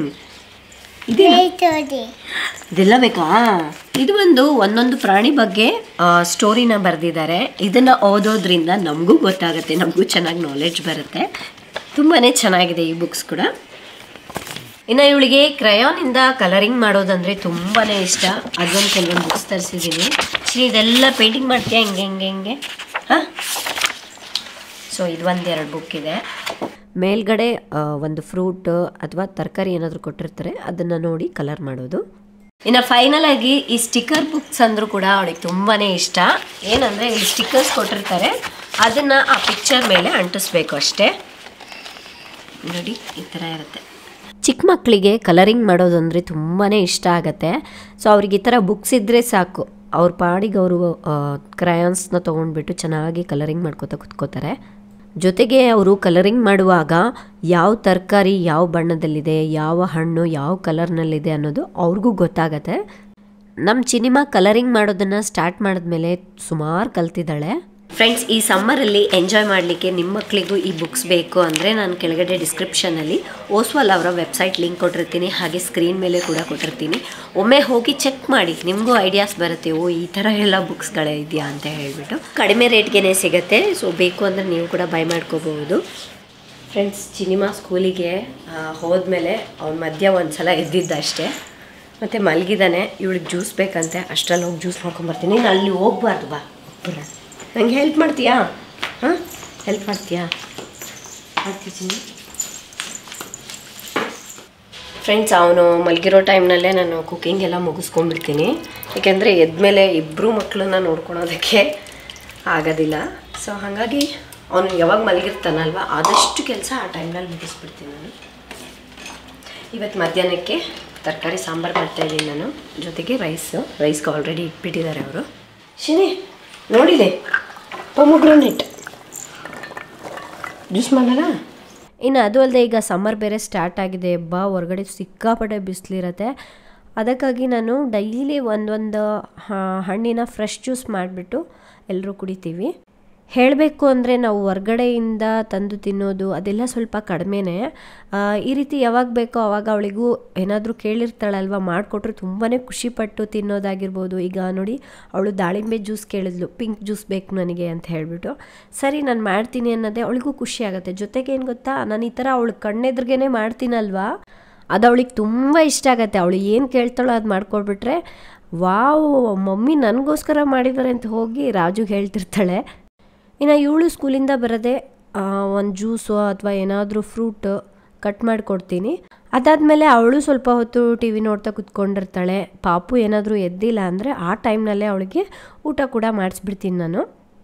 ಇದೇ ಸ್ಟೋರಿ ಇದೆಲ್ಲ ಬೇಕಾ ಇದು ಒಂದು ಒಂದೊಂದು ಪ್ರಾಣಿ ಬಗ್ಗೆ ಸ್ಟೋರಿನ ಬರೆದಿದ್ದಾರೆ ಇದನ್ನು ಓದೋದ್ರಿಂದ ನಮಗೂ ಗೊತ್ತಾಗುತ್ತೆ ನಮಗೂ ಚೆನ್ನಾಗಿ ನಾಲೆಡ್ಜ್ ಬರುತ್ತೆ ತುಂಬಾ ಚೆನ್ನಾಗಿದೆ ಈ ಬುಕ್ಸ್ ಕೂಡ ಇನ್ನು ಇವಳಿಗೆ ಕ್ರಯಾನಿಂದ ಕಲರಿಂಗ್ ಮಾಡೋದಂದರೆ ತುಂಬಾ ಇಷ್ಟ ಅದೊಂದು ಕೆಲವೊಂದು ಬುಕ್ಸ್ ತರಿಸಿದ್ದೀನಿ ಶ್ರೀ ಇದೆಲ್ಲ ಪೇಂಟಿಂಗ್ ಮಾಡ್ತೀಯಾ ಹಿಂಗೆ ಹಿಂಗೆ ಹಿಂಗೆ ಹಾಂ ಸೊ ಇದು ಒಂದೆರಡು ಬುಕ್ ಇದೆ ಮೇಲ್ಗಡೆ ಆ, ಒಂದು ಫ್ರೂಟ್ ಅಥವಾ ತರಕಾರಿ ಏನಾದರೂ ಕೊಟ್ಟಿರ್ತಾರೆ ಅದನ್ನು ನೋಡಿ ಕಲರ್ ಮಾಡೋದು ಇನ್ನು ಫೈನಲ್ ಆಗಿ ಈ ಸ್ಟಿಕ್ಕರ್ ಬುಕ್ಸ್ ಅಂದರೂ ಕೂಡ ಅವಳಿಗೆ ತುಂಬಾ ಇಷ್ಟ ಏನಂದರೆ ಇಲ್ಲಿ ಸ್ಟಿಕ್ಕರ್ಸ್ ಕೊಟ್ಟಿರ್ತಾರೆ ಅದನ್ನು ಆ ಪಿಕ್ಚರ್ ಮೇಲೆ ಅಂಟಿಸ್ಬೇಕು ಅಷ್ಟೇ ನೋಡಿ ಈ ಥರ ಇರುತ್ತೆ ಚಿಕ್ಕ ಮಕ್ಕಳಿಗೆ ಕಲರಿಂಗ್ ಮಾಡೋದಂದರೆ ತುಂಬಾ ಇಷ್ಟ ಆಗತ್ತೆ ಸೊ ಅವ್ರಿಗೆ ಈ ಥರ ಬುಕ್ಸ್ ಇದ್ದರೆ ಸಾಕು ಅವ್ರ ಪಾಡಿಗೆ ಅವರು ಕ್ರಯಾನ್ಸ್ನ ತೊಗೊಂಡ್ಬಿಟ್ಟು ಚೆನ್ನಾಗಿ ಕಲರಿಂಗ್ ಮಾಡ್ಕೋತಾ ಕುತ್ಕೋತಾರೆ ಜೊತೆಗೆ ಅವರು ಕಲರಿಂಗ್ ಮಾಡುವಾಗ ಯಾವ ತರಕಾರಿ ಯಾವ ಬಣ್ಣದಲ್ಲಿದೆ ಯಾವ ಹಣ್ಣು ಯಾವ ಕಲರ್ನಲ್ಲಿದೆ ಅನ್ನೋದು ಅವ್ರಿಗೂ ಗೊತ್ತಾಗತ್ತೆ ನಮ್ಮ ಚಿನಿಮಾ ಕಲರಿಂಗ್ ಮಾಡೋದನ್ನು ಸ್ಟಾರ್ಟ್ ಮಾಡಿದ್ಮೇಲೆ ಸುಮಾರು ಕಲ್ತಿದ್ದಾಳೆ ಫ್ರೆಂಡ್ಸ್ ಈ ಸಮ್ಮರಲ್ಲಿ ಎಂಜಾಯ್ ಮಾಡಲಿಕ್ಕೆ ನಿಮ್ಮ ಮಕ್ಕಳಿಗೂ ಈ ಬುಕ್ಸ್ ಬೇಕು ಅಂದರೆ ನಾನು ಕೆಳಗಡೆ ಡಿಸ್ಕ್ರಿಪ್ಷನಲ್ಲಿ ಓಸ್ವಾಲ್ ಅವರ ವೆಬ್ಸೈಟ್ ಲಿಂಕ್ ಕೊಟ್ಟಿರ್ತೀನಿ ಹಾಗೆ ಸ್ಕ್ರೀನ್ ಮೇಲೆ ಕೂಡ ಕೊಟ್ಟಿರ್ತೀನಿ ಒಮ್ಮೆ ಹೋಗಿ ಚೆಕ್ ಮಾಡಿ ನಿಮಗೂ ಐಡಿಯಾಸ್ ಬರುತ್ತೆ ಓ ಈ ಥರ ಎಲ್ಲ ಬುಕ್ಸ್ಗಳೇ ಇದೆಯಾ ಅಂತ ಹೇಳಿಬಿಟ್ಟು ಕಡಿಮೆ ರೇಟ್ಗೆ ಸಿಗುತ್ತೆ ಸೊ ಬೇಕು ಅಂದರೆ ನೀವು ಕೂಡ ಬೈ ಮಾಡ್ಕೋಬಹುದು ಫ್ರೆಂಡ್ಸ್ ಸಿನಿಮಾ ಸ್ಕೂಲಿಗೆ ಹೋದ್ಮೇಲೆ ಅವ್ನ ಮಧ್ಯ ಒಂದು ಸಲ ಎದ್ದಿದ್ದ ಅಷ್ಟೇ ಮತ್ತು ಮಲಗಿದ್ದಾನೆ ಇವಳಿಗೆ ಜ್ಯೂಸ್ ಬೇಕಂತೆ ಅಷ್ಟರಲ್ಲಿ ಹೋಗಿ ಜ್ಯೂಸ್ ಮಾಡ್ಕೊಂಬರ್ತೀನಿ ನೀನು ಅಲ್ಲಿ ಹೋಗ್ಬಾರ್ದು ಬಾ ಬರ ನಂಗೆ ಹೆಲ್ಪ್ ಮಾಡ್ತೀಯಾ ಹಾಂ ಹೆಲ್ಪ್ ಮಾಡ್ತೀಯಾ ಮಾಡ್ತೀನಿ ಫ್ರೆಂಡ್ಸ್ ಅವನು ಮಲಗಿರೋ ಟೈಮ್ನಲ್ಲೇ ನಾನು ಕುಕ್ಕಿಂಗ್ ಎಲ್ಲ ಮುಗಿಸ್ಕೊಂಡ್ಬಿಡ್ತೀನಿ ಯಾಕೆಂದರೆ ಎದ್ಮೇಲೆ ಇಬ್ಬರು ಮಕ್ಕಳನ್ನ ನೋಡ್ಕೊಳೋದಕ್ಕೆ ಆಗೋದಿಲ್ಲ ಸೊ ಹಾಗಾಗಿ ಅವನು ಯಾವಾಗ ಮಲಗಿರ್ತಾನಲ್ವ ಆದಷ್ಟು ಕೆಲಸ ಆ ಟೈಮ್ನಲ್ಲಿ ಮುಗಿಸ್ಬಿಡ್ತೀನಿ ನಾನು ಇವತ್ತು ಮಧ್ಯಾಹ್ನಕ್ಕೆ ತರಕಾರಿ ಸಾಂಬಾರು ಮಾಡ್ತಾಯಿದ್ದೀನಿ ನಾನು ಜೊತೆಗೆ ರೈಸು ರೈಸ್ಗೆ ಆಲ್ರೆಡಿ ಇಟ್ಬಿಟ್ಟಿದ್ದಾರೆ ಅವರು ಶಿನಿ ನೋಡಿದೆ ಪೊಮೊಗ್ರನೆಟ್ ಜ್ಯೂಸ್ ಮಾಡೋಣ ಇನ್ನು ಅದು ಅಲ್ಲದೆ ಈಗ ಸಮ್ಮರ್ ಬೇರೆ ಸ್ಟಾರ್ಟ್ ಆಗಿದೆ ಬಾ ಹೊರಗಡೆ ಸಿಕ್ಕಾಪಟ್ಟೆ ಬಿಸಿಲಿರತ್ತೆ ಅದಕ್ಕಾಗಿ ನಾನು ಡೈಲಿ ಒಂದೊಂದು ಹಣ್ಣಿನ ಫ್ರೆಶ್ ಜ್ಯೂಸ್ ಮಾಡಿಬಿಟ್ಟು ಎಲ್ಲರೂ ಕುಡಿತೀವಿ ಹೇಳಬೇಕು ಅಂದರೆ ನಾವು ಹೊರ್ಗಡೆಯಿಂದ ತಂದು ತಿನ್ನೋದು ಅದೆಲ್ಲ ಸ್ವಲ್ಪ ಕಡಿಮೆನೇ ಆ, ಈ ರೀತಿ ಯಾವಾಗ ಬೇಕೋ ಆವಾಗ ಅವಳಿಗೂ ಏನಾದರೂ ಕೇಳಿರ್ತಾಳಲ್ವ ಮಾಡಿಕೊಟ್ರೆ ತುಂಬಾ ಖುಷಿಪಟ್ಟು ತಿನ್ನೋದಾಗಿರ್ಬೋದು ಈಗ ನೋಡಿ ಅವಳು ದಾಳಿಂಬೆ ಜ್ಯೂಸ್ ಕೇಳಿದ್ಲು ಪಿಂಕ್ ಜ್ಯೂಸ್ ಬೇಕು ನನಗೆ ಅಂತ ಹೇಳಿಬಿಟ್ಟು ಸರಿ ನಾನು ಮಾಡ್ತೀನಿ ಅನ್ನೋದೇ ಅವಳಿಗೂ ಖುಷಿ ಆಗುತ್ತೆ ಜೊತೆಗೆ ಏನು ಗೊತ್ತಾ ನಾನು ಈ ಥರ ಅವಳು ಕಣ್ಣೆದ್ರಿಗೇನೆ ಮಾಡ್ತೀನಲ್ವಾ ಅದು ಅವಳಿಗೆ ತುಂಬ ಇಷ್ಟ ಆಗತ್ತೆ ಅವಳು ಏನು ಕೇಳ್ತಾಳೋ ಅದು ಮಾಡ್ಕೊಟ್ಬಿಟ್ರೆ ವಾವ್ ಮಮ್ಮಿ ನನಗೋಸ್ಕರ ಮಾಡಿದ್ದಾರೆ ಅಂತ ಹೋಗಿ ರಾಜುಗೆ ಹೇಳ್ತಿರ್ತಾಳೆ ಇನ್ನು ಇವಳು ಸ್ಕೂಲಿಂದ ಬರೋದೇ ಒಂದು ಜ್ಯೂಸು ಅಥವಾ ಏನಾದರೂ ಫ್ರೂಟ್ ಕಟ್ ಮಾಡಿಕೊಡ್ತೀನಿ ಅದಾದಮೇಲೆ ಅವಳು ಸ್ವಲ್ಪ ಹೊತ್ತು ಟಿ ವಿ ನೋಡ್ತಾ ಕುತ್ಕೊಂಡಿರ್ತಾಳೆ ಪಾಪು ಏನಾದರೂ ಎದ್ದಿಲ್ಲ ಅಂದರೆ ಆ ಟೈಮ್ನಲ್ಲೇ ಅವಳಿಗೆ ಊಟ ಕೂಡ ಮಾಡಿಸ್ಬಿಡ್ತೀನಿ ನಾನು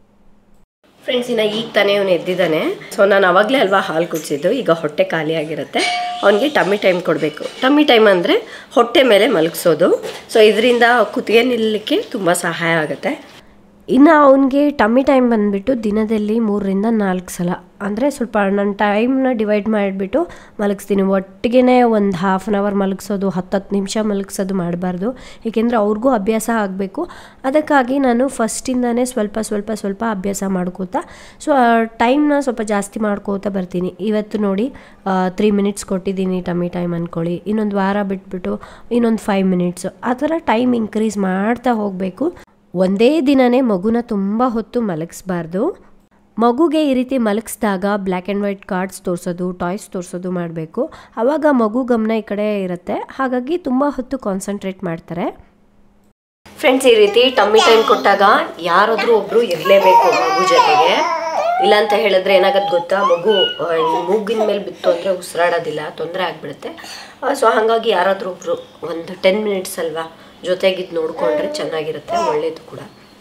ಫ್ರೆಂಡ್ಸ್ ಇನ್ನು ಈಗ ತಾನೇ ಅವನು ಎದ್ದಿದ್ದಾನೆ ಸೊ ನಾನು ಅವಾಗಲೇ ಅಲ್ವಾ ಹಾಲು ಕುಡಿಸಿದ್ದು ಈಗ ಹೊಟ್ಟೆ ಖಾಲಿ ಆಗಿರುತ್ತೆ ಅವನಿಗೆ ಟಮ್ಮಿ ಟೈಮ್ ಕೊಡಬೇಕು ಟಮ್ಮಿ ಟೈಮ್ ಅಂದರೆ ಹೊಟ್ಟೆ ಮೇಲೆ ಮಲಗಿಸೋದು ಸೊ ಇದರಿಂದ ಕುತ್ತಿಗೆ ನಿಲ್ಲಲಿಕ್ಕೆ ತುಂಬ ಸಹಾಯ ಆಗುತ್ತೆ ಇನ್ನು ಅವನಿಗೆ ಟಮ್ಮಿ ಟೈಮ್ ಬಂದುಬಿಟ್ಟು ದಿನದಲ್ಲಿ ಮೂರರಿಂದ ನಾಲ್ಕು ಸಲ ಅಂದರೆ ಸ್ವಲ್ಪ ನನ್ನ ಟೈಮ್ನ ಡಿವೈಡ್ ಮಾಡಿಬಿಟ್ಟು ಮಲಗಿಸ್ತೀನಿ ಒಟ್ಟಿಗೆ ಒಂದು ಹಾಫ್ ಆನ್ ಅವರ್ ಮಲಗಿಸೋದು ಹತ್ತತ್ತು ನಿಮಿಷ ಮಲಗಿಸೋದು ಮಾಡಬಾರ್ದು ಏಕೆಂದರೆ ಅವ್ರಿಗೂ ಅಭ್ಯಾಸ ಆಗಬೇಕು ಅದಕ್ಕಾಗಿ ನಾನು ಫಸ್ಟಿಂದನೇ ಸ್ವಲ್ಪ ಸ್ವಲ್ಪ ಸ್ವಲ್ಪ ಅಭ್ಯಾಸ ಮಾಡ್ಕೋತಾ ಸೊ ಟೈಮ್ನ ಸ್ವಲ್ಪ ಜಾಸ್ತಿ ಮಾಡ್ಕೋತಾ ಬರ್ತೀನಿ ಇವತ್ತು ನೋಡಿ ತ್ರೀ ಮಿನಿಟ್ಸ್ ಕೊಟ್ಟಿದ್ದೀನಿ ಟಮ್ಮಿ ಟೈಮ್ ಅಂದ್ಕೊಳ್ಳಿ ಇನ್ನೊಂದು ವಾರ ಬಿಟ್ಬಿಟ್ಟು ಇನ್ನೊಂದು ಫೈವ್ ಮಿನಿಟ್ಸು ಆ ಥರ ಟೈಮ್ ಇನ್ಕ್ರೀಸ್ ಮಾಡ್ತಾ ಹೋಗಬೇಕು ಒಂದೇ ದಿನನೇ ಮಗುನ ತುಂಬ ಹೊತ್ತು ಮಲಗಿಸ್ಬಾರ್ದು ಮಗುಗೆ ಈ ರೀತಿ ಮಲಗಿಸಿದಾಗ ಬ್ಲ್ಯಾಕ್ ಆ್ಯಂಡ್ ವೈಟ್ ಕಾರ್ಡ್ಸ್ ತೋರಿಸೋದು ಟಾಯ್ಸ್ ತೋರಿಸೋದು ಮಾಡಬೇಕು ಆವಾಗ ಮಗು ಗಮನ ಈ ಕಡೆ ಇರುತ್ತೆ ಹಾಗಾಗಿ ತುಂಬ ಹೊತ್ತು ಕಾನ್ಸಂಟ್ರೇಟ್ ಮಾಡ್ತಾರೆ ಫ್ರೆಂಡ್ಸ್ ಈ ರೀತಿ ಟಮ್ಮಿ ಟೈಮ್ ಕೊಟ್ಟಾಗ ಯಾರಾದರೂ ಒಬ್ಬರು ಇರಲೇಬೇಕು ಮಗು ಜೊತೆಗೆ ಇಲ್ಲ ಅಂತ ಹೇಳಿದ್ರೆ ಏನಾಗತ್ತೆ ಗೊತ್ತಾ ಮಗು ಆ, ಈ ಮೂಗಿನ ಮೇಲೆ ಬಿತ್ತು ಅಂದರೆ ಉಸಿರಾಡೋದಿಲ್ಲ ತೊಂದರೆ ಆಗಿಬಿಡುತ್ತೆ ಸೊ ಹಾಗಾಗಿ ಯಾರಾದರೂ ಒಬ್ಬರು ಒಂದು ಟೆನ್ ಮಿನಿಟ್ಸ್ ಅಲ್ವಾ ಜೊತೆಗಿದ್ದು ನೋಡಿಕೊಂಡ್ರೆ ಚೆನ್ನಾಗಿರುತ್ತೆ ಒಳ್ಳೆಯದು ಕೂಡ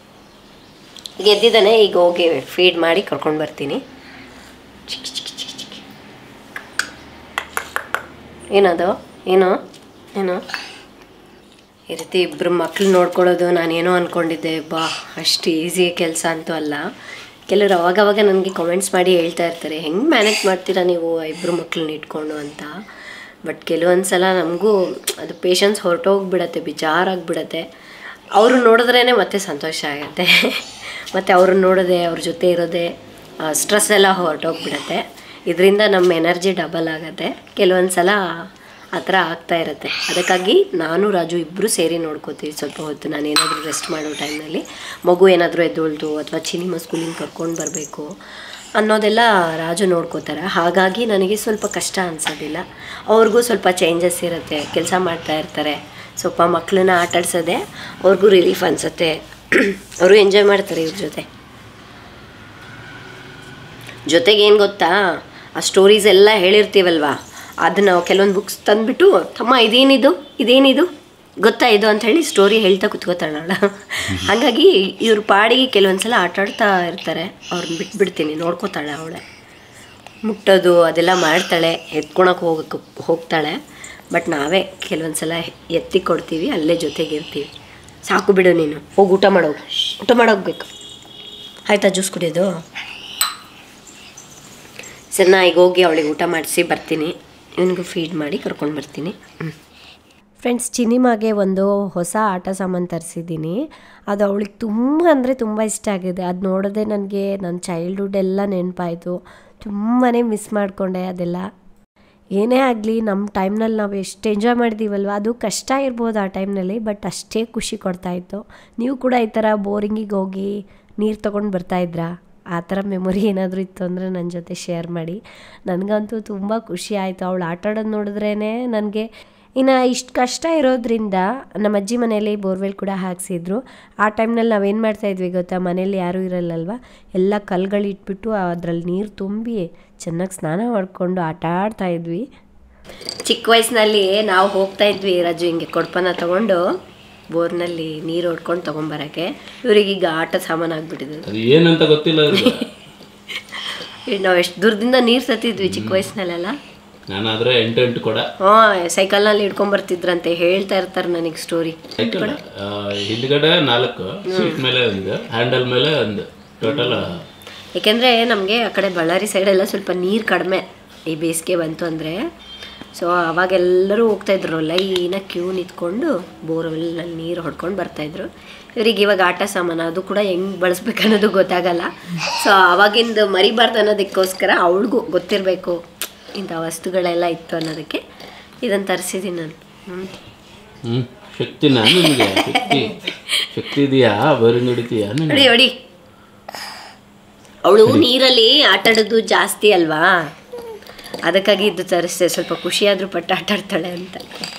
ಈಗ ಎದ್ದಿದ್ದಾನೆ ಈಗ ಹೋಗಿ ಫೀಡ್ ಮಾಡಿ ಕರ್ಕೊಂಡು ಬರ್ತೀನಿ ಚಿಕ್ಕಿ ಚಿಕ್ಕಿ ಚಿಕ್ಕಿ ಚಿಕ್ಕಿ ಏನದು ಏನು ಏನು ಈ ರೀತಿ ಇಬ್ಬರು ಮಕ್ಳು ನೋಡ್ಕೊಳ್ಳೋದು ನಾನೇನೋ ಅಂದ್ಕೊಂಡಿದ್ದೆ ಬಾ ಅಷ್ಟು ಈಸಿ ಕೆಲಸ ಅಂತೂ ಅಲ್ಲ ಕೆಲವರು ಅವಾಗವಾಗ ನನಗೆ ಕಮೆಂಟ್ಸ್ ಮಾಡಿ ಹೇಳ್ತಾ ಇರ್ತಾರೆ ಹೆಂಗೆ ಮ್ಯಾನೇಜ್ ಮಾಡ್ತೀರಾ ನೀವು ಇಬ್ಬರು ಮಕ್ಳನ್ನ ಇಟ್ಕೊಂಡು ಅಂತ ಬಟ್ ಕೆಲವೊಂದು ಸಲ ನಮಗೂ ಅದು ಪೇಷನ್ಸ್ ಹೊರಟೋಗ್ಬಿಡತ್ತೆ ಬೇಜಾರಾಗ್ಬಿಡತ್ತೆ ಅವರು ನೋಡಿದ್ರೇ ಮತ್ತೆ ಸಂತೋಷ ಆಗುತ್ತೆ ಮತ್ತು ಅವ್ರನ್ನ ನೋಡೋದೆ ಅವ್ರ ಜೊತೆ ಇರೋದೇ ಸ್ಟ್ರೆಸ್ ಎಲ್ಲ ಹೊರಟೋಗ್ಬಿಡತ್ತೆ ಇದರಿಂದ ನಮ್ಮ ಎನರ್ಜಿ ಡಬಲ್ ಆಗುತ್ತೆ ಕೆಲವೊಂದು ಸಲ ಆ ಥರ ಆಗ್ತಾ ಇರುತ್ತೆ ಅದಕ್ಕಾಗಿ ನಾನು ರಾಜು ಇಬ್ಬರು ಸೇರಿ ನೋಡ್ಕೋತೀವಿ ಸ್ವಲ್ಪ ಹೊತ್ತು ನಾನು ಏನಾದರೂ ರೆಸ್ಟ್ ಮಾಡೋ ಟೈಮ್ನಲ್ಲಿ ಮಗು ಏನಾದರೂ ಎದ್ದೊಳ್ದು ಅಥವಾ ಚಿನಿಮ ಸ್ಕೂಲಿಂದ ಕರ್ಕೊಂಡು ಬರಬೇಕು ಅನ್ನೋದೆಲ್ಲ ರಾಜು ನೋಡ್ಕೋತಾರೆ ಹಾಗಾಗಿ ನನಗೆ ಸ್ವಲ್ಪ ಕಷ್ಟ ಅನ್ಸೋದಿಲ್ಲ ಅವ್ರಿಗೂ ಸ್ವಲ್ಪ ಚೇಂಜಸ್ ಇರುತ್ತೆ ಕೆಲಸ ಮಾಡ್ತಾ ಇರ್ತಾರೆ ಸ್ವಲ್ಪ ಮಕ್ಕಳನ್ನ ಆಟಾಡ್ಸೋದೆ ಅವ್ರಿಗೂ ರಿಲೀಫ್ ಅನಿಸುತ್ತೆ ಅವರು ಎಂಜಾಯ್ ಮಾಡ್ತಾರೆ ಇವ್ರ ಜೊತೆ ಜೊತೆಗೆ ಏನು ಗೊತ್ತಾ ಆ ಸ್ಟೋರೀಸ್ ಎಲ್ಲ ಹೇಳಿರ್ತೀವಲ್ವಾ ಅದನ್ನ ನಾವು ಕೆಲವೊಂದು ಬುಕ್ಸ್ ತಂದುಬಿಟ್ಟು ತಮ್ಮ ಇದೇನಿದು ಇದೇನಿದು ಗೊತ್ತಾ ಇದು ಅಂತ ಹೇಳಿ ಸ್ಟೋರಿ ಹೇಳ್ತಾ ಕುತ್ಕೋತಾಳೆ ಅವಳು ಹಾಗಾಗಿ ಇವ್ರ ಪಾಡಿಗೆ ಕೆಲವೊಂದ್ಸಲ ಆಟ ಆಡ್ತಾ ಇರ್ತಾರೆ ಅವ್ರನ್ನ ಬಿಟ್ಬಿಡ್ತೀನಿ ನೋಡ್ಕೋತಾಳೆ ಅವಳೆ ಮುಟ್ಟೋದು ಅದೆಲ್ಲ ಮಾಡ್ತಾಳೆ ಎತ್ಕೊಳಕ್ಕೆ ಹೋಗಕ್ಕೆ ಹೋಗ್ತಾಳೆ ಬಟ್ ನಾವೇ ಕೆಲವೊಂದು ಸಲ ಎತ್ತಿ ಕೊಡ್ತೀವಿ ಅಲ್ಲೇ ಜೊತೆಗಿರ್ತೀವಿ ಸಾಕು ಬಿಡು ನೀನು ಹೋಗಿ ಊಟ ಮಾಡೋಗು ಊಟ ಮಾಡೋಗ್ಬೇಕು ಆಯ್ತಾ ಜ್ಯೂಸ್ ಕುಡಿಯೋದು ಸರಿ ನಾ ಈಗ ಹೋಗಿ ಅವಳಿಗೆ ಊಟ ಮಾಡಿಸಿ ಬರ್ತೀನಿ ಇವನಿಗೂ ಫೀಡ್ ಮಾಡಿ ಕರ್ಕೊಂಡು ಬರ್ತೀನಿ ಹ್ಞೂ ಫ್ರೆಂಡ್ಸ್ ಚಿನಿಮಾಗೆ ಒಂದು ಹೊಸ ಆಟ ಸಾಮಾನು ತರಿಸಿದ್ದೀನಿ ಅದು ಅವಳಿಗೆ ತುಂಬ ಅಂದರೆ ತುಂಬ ಇಷ್ಟ ಆಗಿದೆ ಅದು ನೋಡೋದೇ ನನಗೆ ನನ್ನ ಚೈಲ್ಡ್ಹುಡ್ ಎಲ್ಲ ನೆನಪಾಯಿತು ತುಂಬಾ ಮಿಸ್ ಮಾಡಿಕೊಂಡೆ ಅದೆಲ್ಲ ಏನೇ ಆಗಲಿ ನಮ್ಮ ಟೈಮ್ನಲ್ಲಿ ನಾವು ಎಷ್ಟು ಎಂಜಾಯ್ ಮಾಡಿದ್ದೀವಲ್ವ ಅದು ಕಷ್ಟ ಇರ್ಬೋದು ಆ ಟೈಮ್ನಲ್ಲಿ ಬಟ್ ಅಷ್ಟೇ ಖುಷಿ ಕೊಡ್ತಾಯಿತ್ತು ನೀವು ಕೂಡ ಈ ಥರ ಬೋರಿಂಗಿಗೆ ಹೋಗಿ ನೀರು ತೊಗೊಂಡು ಬರ್ತಾಯಿದ್ರಾ ಆ ಥರ ಮೆಮೊರಿ ಏನಾದರೂ ಇತ್ತು ಅಂದರೆ ನನ್ನ ಜೊತೆ ಶೇರ್ ಮಾಡಿ ನನಗಂತೂ ತುಂಬ ಖುಷಿ ಆಯಿತು ಅವಳು ಆಟ ಆಡೋದು ನೋಡಿದ್ರೇ ನನಗೆ ಇನ್ನು ಇಷ್ಟು ಕಷ್ಟ ಇರೋದ್ರಿಂದ ನಮ್ಮ ಅಜ್ಜಿ ಮನೇಲಿ ಬೋರ್ವೆಲ್ ಕೂಡ ಹಾಕ್ಸಿದ್ರು ಆ ಟೈಮ್ನಲ್ಲಿ ನಾವೇನು ಮಾಡ್ತಾಯಿದ್ವಿ ಗೊತ್ತಾ ಮನೇಲಿ ಯಾರೂ ಇರಲ್ಲಲ್ವ ಎಲ್ಲ ಕಲ್ಗಳು ಇಟ್ಬಿಟ್ಟು ಅದರಲ್ಲಿ ನೀರು ತುಂಬಿ ಚೆನ್ನಾಗಿ ಸ್ನಾನ ಮಾಡಿಕೊಂಡು ಆಟ ಆಡ್ತಾ ಇದ್ವಿ ಚಿಕ್ಕ ವಯಸ್ಸಿನಲ್ಲಿ ನಾವು ಹೋಗ್ತಾ ಇದ್ವಿ ರಾಜು ಹಿಂಗೆ ಕೊಡ್ಪನ ತಗೊಂಡು ಬೋರ್ನಲ್ಲಿ ನೀರು ಹೊಡ್ಕೊಂಡು ತೊಗೊಂಬರೋಕ್ಕೆ ಇವ್ರಿಗೀಗ ಆಟ ಸಾಮಾನು ಆಗ್ಬಿಟ್ಟಿದೆ ಅದು ಏನಂತ ಗೊತ್ತಿಲ್ಲ ಅವ್ರಿಗೆ ನಾವು ಎಷ್ಟು ದೂರದಿಂದ ನೀರು ಸತ್ತಿದ್ವಿ ಚಿಕ್ಕ ವಯಸ್ಸಿನಲ್ಲೆಲ್ಲ ನಾನಾದ್ರೆ ಎಂಟು ಎಂಟು ಕೊಡ ಹಾಂ ಸೈಕಲ್ನಲ್ಲಿ ಹಿಡ್ಕೊಂಡ್ ಬರ್ತಿದ್ರಂತೆ ಹೇಳ್ತಾ ಇರ್ತಾರೆ ನನಗೆ ಸ್ಟೋರಿ ಸೈಕಲ್ ಆ, ಹಿಂದ್ಗಡೆ ನಾಲ್ಕು ಸೀಟ್ ಮೇಲೆ ಒಂದು ಹ್ಯಾಂಡಲ್ ಮೇಲೆ ಒಂದು ಟೋಟಲ್ ಏಕೆಂದರೆ ನಮಗೆ ಆ ಕಡೆ ಬಳ್ಳಾರಿ ಸೈಡೆಲ್ಲ ಸ್ವಲ್ಪ ನೀರು ಕಡಿಮೆ ಈ ಬೇಸಿಗೆ ಬಂತು ಅಂದರೆ ಸೊ ಅವಾಗೆಲ್ಲರೂ ಹೋಗ್ತಾಯಿದ್ರು ಲೈನಾಗಿ ಕ್ಯೂ ನಿಂತ್ಕೊಂಡು ಬೋರ್ವೆಲ್ನಲ್ಲಿ ನೀರು ಹೊಡ್ಕೊಂಡು ಬರ್ತಾಯಿದ್ರು ಇವ್ರಿಗೆ ಇವಾಗ ಆಟ ಸಾಮಾನು ಅದು ಕೂಡ ಹೆಂಗೆ ಬಳಸ್ಬೇಕು ಅನ್ನೋದು ಗೊತ್ತಾಗಲ್ಲ ಸೊ ಅವಾಗಿಂದು ಮರಿಬಾರ್ದು ಅನ್ನೋದಕ್ಕೋಸ್ಕರ ಅವಳಿಗೂ ಗೊತ್ತಿರಬೇಕು ಇಂಥ ವಸ್ತುಗಳೆಲ್ಲ ಇತ್ತು ಅನ್ನೋದಕ್ಕೆ ಇದನ್ನು ತರಿಸಿದ್ದೀನಿ ನಾನು ಹ್ಞೂ ಹ್ಮ್ ಶಕ್ತಿನಾ ನಿಮಗೆ ಶಕ್ತಿ ಶಕ್ತಿ ಇದೆಯಾ ಬರಿ ನಡಿತೀಯಾ ನಿನಗೆ ನೋಡಿ ನೋಡಿ ಅವಳು ನೀರಲ್ಲಿ ಆಟ ಆಡೋದು ಜಾಸ್ತಿ ಅಲ್ವಾ ಅದಕ್ಕಾಗಿ ಇದು ತರಿಸ್ದೆ ಸ್ವಲ್ಪ ಖುಷಿಯಾದರೂ ಪಟ್ಟು ಆಟ ಆಡ್ತಾಳೆ ಅಂತ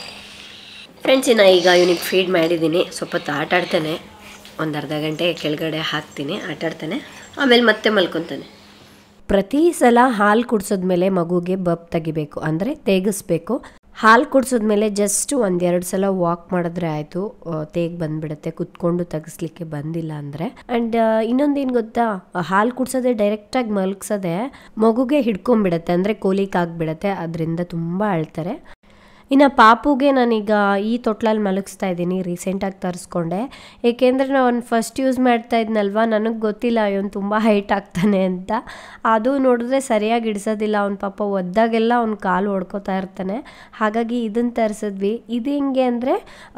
ಫ್ರೆಂಡ್ಸ್ ಇನ್ನು ಈಗ ಇವನಿಗೆ ಫೀಡ್ ಮಾಡಿದ್ದೀನಿ ಸ್ವಲ್ಪ ಹೊತ್ತು ಆಟ ಆಡ್ತಾನೆ ಒಂದು ಅರ್ಧ ಗಂಟೆ ಕೆಳಗಡೆ ಹಾಕ್ತೀನಿ ಆಟ ಆಡ್ತಾನೆ ಆಮೇಲೆ ಮತ್ತೆ ಮಲ್ಕೊತಾನೆ ಪ್ರತಿ ಸಲ ಹಾಲು ಕುಡಿಸಿದ್ಮೇಲೆ ಮಗುಗೆ ಬಬ್ ತೆಗಿಬೇಕು ಅಂದರೆ ತೇಗಿಸ್ಬೇಕು ಹಾಲು ಕುಡಿಸಿದ್ಮೇಲೆ ಜಸ್ಟ್ ಒಂದೆರಡು ಸಲ ವಾಕ್ ಮಾಡಿದ್ರೆ ಆಯಿತು ತೇಗ್ ಬಂದ್ಬಿಡುತ್ತೆ ಕುತ್ಕೊಂಡು ತೆಗಿಸ್ಲಿಕ್ಕೆ ಬಂದಿಲ್ಲ ಅಂದರೆ ಆ್ಯಂಡ್ ಇನ್ನೊಂದೇನು ಗೊತ್ತಾ ಹಾಲು ಕುಡ್ಸೋದೆ ಡೈರೆಕ್ಟಾಗಿ ಮಲಗ್ಸೋದೆ ಮಗುಗೆ ಹಿಡ್ಕೊಂಬಿಡತ್ತೆ ಅಂದರೆ ಕೋಲಿಕ್ ಆಗಿಬಿಡತ್ತೆ ಅದರಿಂದ ತುಂಬ ಅಳ್ತಾರೆ ಇನ್ನು ಪಾಪುಗೆ ನಾನೀಗ ಈ ತೊಟ್ಲಲ್ಲಿ ಮಲಗಿಸ್ತಾ ಇದ್ದೀನಿ ರೀಸೆಂಟಾಗಿ ತರಿಸ್ಕೊಂಡೆ ಏಕೆಂದರೆ ನಾನು ಫಸ್ಟ್ ಯೂಸ್ ಮಾಡ್ತಾ ಇದ್ನಲ್ವ ನನಗೆ ಗೊತ್ತಿಲ್ಲ ಇವನು ತುಂಬ ಹೈಟ್ ಆಗ್ತಾನೆ ಅಂತ ಅದು ನೋಡಿದ್ರೆ ಸರಿಯಾಗಿ ಇಡಿಸೋದಿಲ್ಲ ಅವ್ನ ಪಾಪ ಒದ್ದಾಗೆಲ್ಲ ಅವ್ನ ಕಾಲು ಹೊಡ್ಕೋತಾ ಇರ್ತಾನೆ ಹಾಗಾಗಿ ಇದನ್ನು ತರಿಸಿದ್ವಿ ಇದು ಹೆಂಗೆ ಅಂದರೆ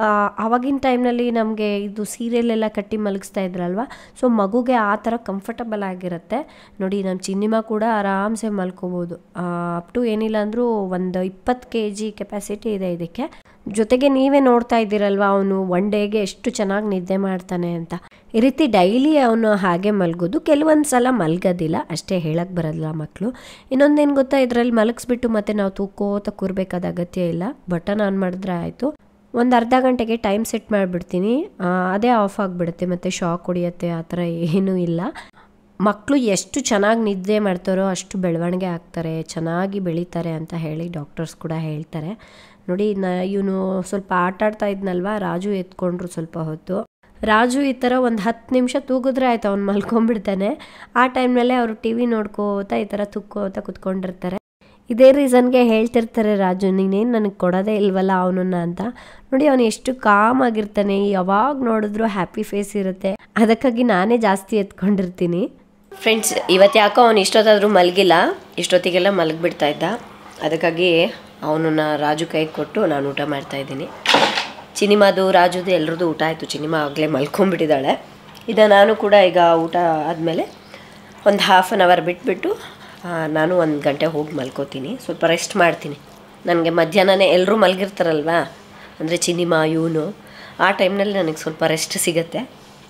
ಆವಾಗಿನ ಟೈಮ್ನಲ್ಲಿ ನಮಗೆ ಇದು ಸೀರಿಯಲೆಲ್ಲ ಕಟ್ಟಿ ಮಲಗಿಸ್ತಾ ಇದ್ರಲ್ವ ಸೊ ಮಗುಗೆ ಆ ಥರ ಕಂಫರ್ಟಬಲ್ ಆಗಿರುತ್ತೆ ನೋಡಿ ನಮ್ಮ ಚಿನ್ನಿಮ ಕೂಡ ಆರಾಮ್ಸೆ ಮಲ್ಕೋಬೋದು ಅಪ್ ಟು ಏನಿಲ್ಲ ಅಂದರೂ ಒಂದು ಇಪ್ಪತ್ತು ಕೆ ಜಿ ಕೆಪಾಸಿಟಿ ಇದೆ ಇದಕ್ಕೆ ಜೊತೆಗೆ ನೀವೇ ನೋಡ್ತಾ ಇದ್ದೀರಲ್ವ ಅವನು ಒನ್ ಡೇಗೆ ಎಷ್ಟು ಚೆನ್ನಾಗಿ ನಿದ್ದೆ ಮಾಡ್ತಾನೆ ಅಂತ ಈ ರೀತಿ ಡೈಲಿ ಅವನು ಹಾಗೆ ಮಲಗೋದು ಕೆಲವೊಂದು ಸಲ ಮಲ್ಗೋದಿಲ್ಲ ಅಷ್ಟೇ ಹೇಳಕ್ಕೆ ಬರೋದಿಲ್ಲ ಮಕ್ಕಳು ಇನ್ನೊಂದೇನು ಗೊತ್ತಾ ಇದರಲ್ಲಿ ಮಲಗಿಸ್ಬಿಟ್ಟು ಮತ್ತೆ ನಾವು ತೂಕೋತ ಕೂರ್ಬೇಕಾದ ಅಗತ್ಯ ಇಲ್ಲ ಬಟನ್ ಆನ್ ಮಾಡಿದ್ರೆ ಆಯಿತು ಒಂದು ಅರ್ಧ ಗಂಟೆಗೆ ಟೈಮ್ ಸೆಟ್ ಮಾಡಿಬಿಡ್ತೀನಿ ಅದೇ ಆಫ್ ಆಗಿಬಿಡುತ್ತೆ ಮತ್ತು ಶಾಕ್ ಹೊಡಿಯುತ್ತೆ ಆ ಥರ ಏನೂ ಇಲ್ಲ ಮಕ್ಕಳು ಎಷ್ಟು ಚೆನ್ನಾಗಿ ನಿದ್ದೆ ಮಾಡ್ತಾರೋ ಅಷ್ಟು ಬೆಳವಣಿಗೆ ಆಗ್ತಾರೆ ಚೆನ್ನಾಗಿ ಬೆಳೀತಾರೆ ಅಂತ ಹೇಳಿ ಡಾಕ್ಟರ್ಸ್ ಕೂಡ ಹೇಳ್ತಾರೆ ನೋಡಿ ನ ಇವನು ಸ್ವಲ್ಪ ಆಟ ಆಡ್ತಾ ಇದ್ನಲ್ವ ರಾಜು ಎತ್ಕೊಂಡ್ರು ಸ್ವಲ್ಪ ಹೊತ್ತು ರಾಜು ಈ ಥರ ಒಂದು ಹತ್ತು ನಿಮಿಷ ತೂಗಿದ್ರೆ ಆಯ್ತು ಅವ್ನು ಮಲ್ಕೊಂಡ್ಬಿಡ್ತಾನೆ ಆ ಟೈಮ್ನಲ್ಲೇ ಅವರು ಟಿ ವಿ ನೋಡ್ಕೋತಾ ಈ ಥರ ತುಕ್ಕೋತಾ ಕುತ್ಕೊಂಡಿರ್ತಾರೆ ಇದೇ ರೀಸನ್ಗೆ ಹೇಳ್ತಿರ್ತಾರೆ ರಾಜು ನೀನೇನು ನನಗೆ ಕೊಡೋದೇ ಇಲ್ವಲ್ಲ ಅವನನ್ನ ಅಂತ ನೋಡಿ ಅವನು ಎಷ್ಟು ಕಾಮ್ ಆಗಿರ್ತಾನೆ ಯಾವಾಗ ನೋಡಿದ್ರು ಹ್ಯಾಪಿ ಫೇಸ್ ಇರುತ್ತೆ ಅದಕ್ಕಾಗಿ ನಾನೇ ಜಾಸ್ತಿ ಎತ್ಕೊಂಡಿರ್ತೀನಿ ಫ್ರೆಂಡ್ಸ್ ಇವತ್ತು ಯಾಕೋ ಅವನು ಇಷ್ಟೊತ್ತಾದರೂ ಮಲಗಿಲ್ಲ ಇಷ್ಟೊತ್ತಿಗೆಲ್ಲ ಮಲಗಿಬಿಡ್ತಾ ಇದ್ದ ಅದಕ್ಕಾಗಿ ಅವನನ್ನ ರಾಜು ಕೈಗೆ ಕೊಟ್ಟು ನಾನು ಊಟ ಮಾಡ್ತಾ ಇದ್ದೀನಿ ಚಿನಿಮಾದು ರಾಜುದು ಎಲ್ಲರದ್ದು ಊಟ ಆಯಿತು ಚಿನಿಮಾ ಆಗಲೇ ಮಲ್ಕೊಂಡ್ಬಿಟ್ಟಿದ್ದಾಳೆ ಇದು ನಾನು ಕೂಡ ಈಗ ಊಟ ಆದಮೇಲೆ ಒಂದು ಹಾಫ್ ಆನ್ ಅವರ್ ಬಿಟ್ಬಿಟ್ಟು ಆ, ನಾನು ಒಂದು ಗಂಟೆ ಹೋಗಿ ಮಲ್ಕೋತೀನಿ ಸ್ವಲ್ಪ ರೆಸ್ಟ್ ಮಾಡ್ತೀನಿ ನನಗೆ ಮಧ್ಯಾಹ್ನನೇ ಎಲ್ಲರೂ ಮಲಗಿರ್ತಾರಲ್ವಾ ಅಂದರೆ ಚಿನಿಮಾ ಇವನು ಆ ಟೈಮ್ನಲ್ಲಿ ನನಗೆ ಸ್ವಲ್ಪ ರೆಸ್ಟ್ ಸಿಗತ್ತೆ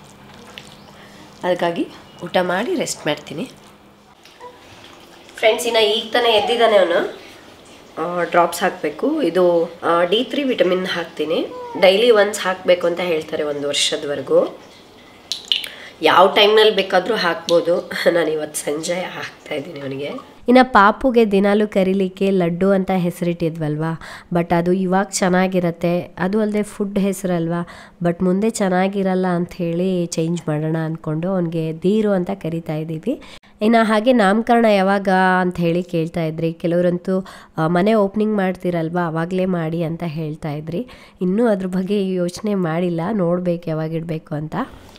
ಅದಕ್ಕಾಗಿ ಊಟ ಮಾಡಿ ರೆಸ್ಟ್ ಮಾಡ್ತೀನಿ ಫ್ರೆಂಡ್ಸ್ ಇನ್ನು ಈಗ ತಾನೇ ಎದ್ದಿದ್ದಾನೆ ಅವನು ಡ್ರಾಪ್ಸ್ ಹಾಕಬೇಕು ಇದು ಡಿ ತ್ರೀ ವಿಟಮಿನ್ ಹಾಕ್ತೀನಿ ಡೈಲಿ ಒನ್ಸ್ ಹಾಕಬೇಕು ಅಂತ ಹೇಳ್ತಾರೆ ಒಂದು ವರ್ಷದವರೆಗೂ ಯಾವ ಟೈಮ್ನಲ್ಲಿ ಬೇಕಾದರೂ ಹಾಕ್ಬೋದು ನಾನು ಇವತ್ತು ಸಂಜೆ ಹಾಕ್ತಾ ಇದ್ದೀನಿ ಅವನಿಗೆ ಇನ್ನು ಪಾಪುಗೆ ದಿನಾಲು ಕರೀಲಿಕ್ಕೆ ಲಡ್ಡು ಅಂತ ಹೆಸರಿಟ್ಟಿದ್ವಲ್ವಾ ಬಟ್ ಅದು ಇವಾಗ ಚೆನ್ನಾಗಿರತ್ತೆ ಅದು ಅಲ್ಲದೆ ಫುಡ್ ಹೆಸರಲ್ವಾ ಬಟ್ ಮುಂದೆ ಚೆನ್ನಾಗಿರಲ್ಲ ಅಂತ ಹೇಳಿ ಚೇಂಜ್ ಮಾಡೋಣ ಅಂದ್ಕೊಂಡು ಅವನಿಗೆ ದೀರು ಅಂತ ಕರಿತಾ ಇದ್ದೀವಿ ಇನ್ನು ಹಾಗೆ ನಾಮಕರಣ ಯಾವಾಗ ಅಂತ ಹೇಳಿ ಕೇಳ್ತಾ ಇದ್ರಿ ಕೆಲವರಂತೂ ಆ, ಮನೆ ಓಪನಿಂಗ್ ಮಾಡ್ತೀರಲ್ವಾ ಅವಾಗಲೇ ಮಾಡಿ ಅಂತ ಹೇಳ್ತಾ ಇದ್ರಿ ಇನ್ನೂ ಅದ್ರ ಬಗ್ಗೆ ಯೋಚನೆ ಮಾಡಿಲ್ಲ ನೋಡ್ಬೇಕು ಯಾವಾಗ ಇಡಬೇಕು ಅಂತ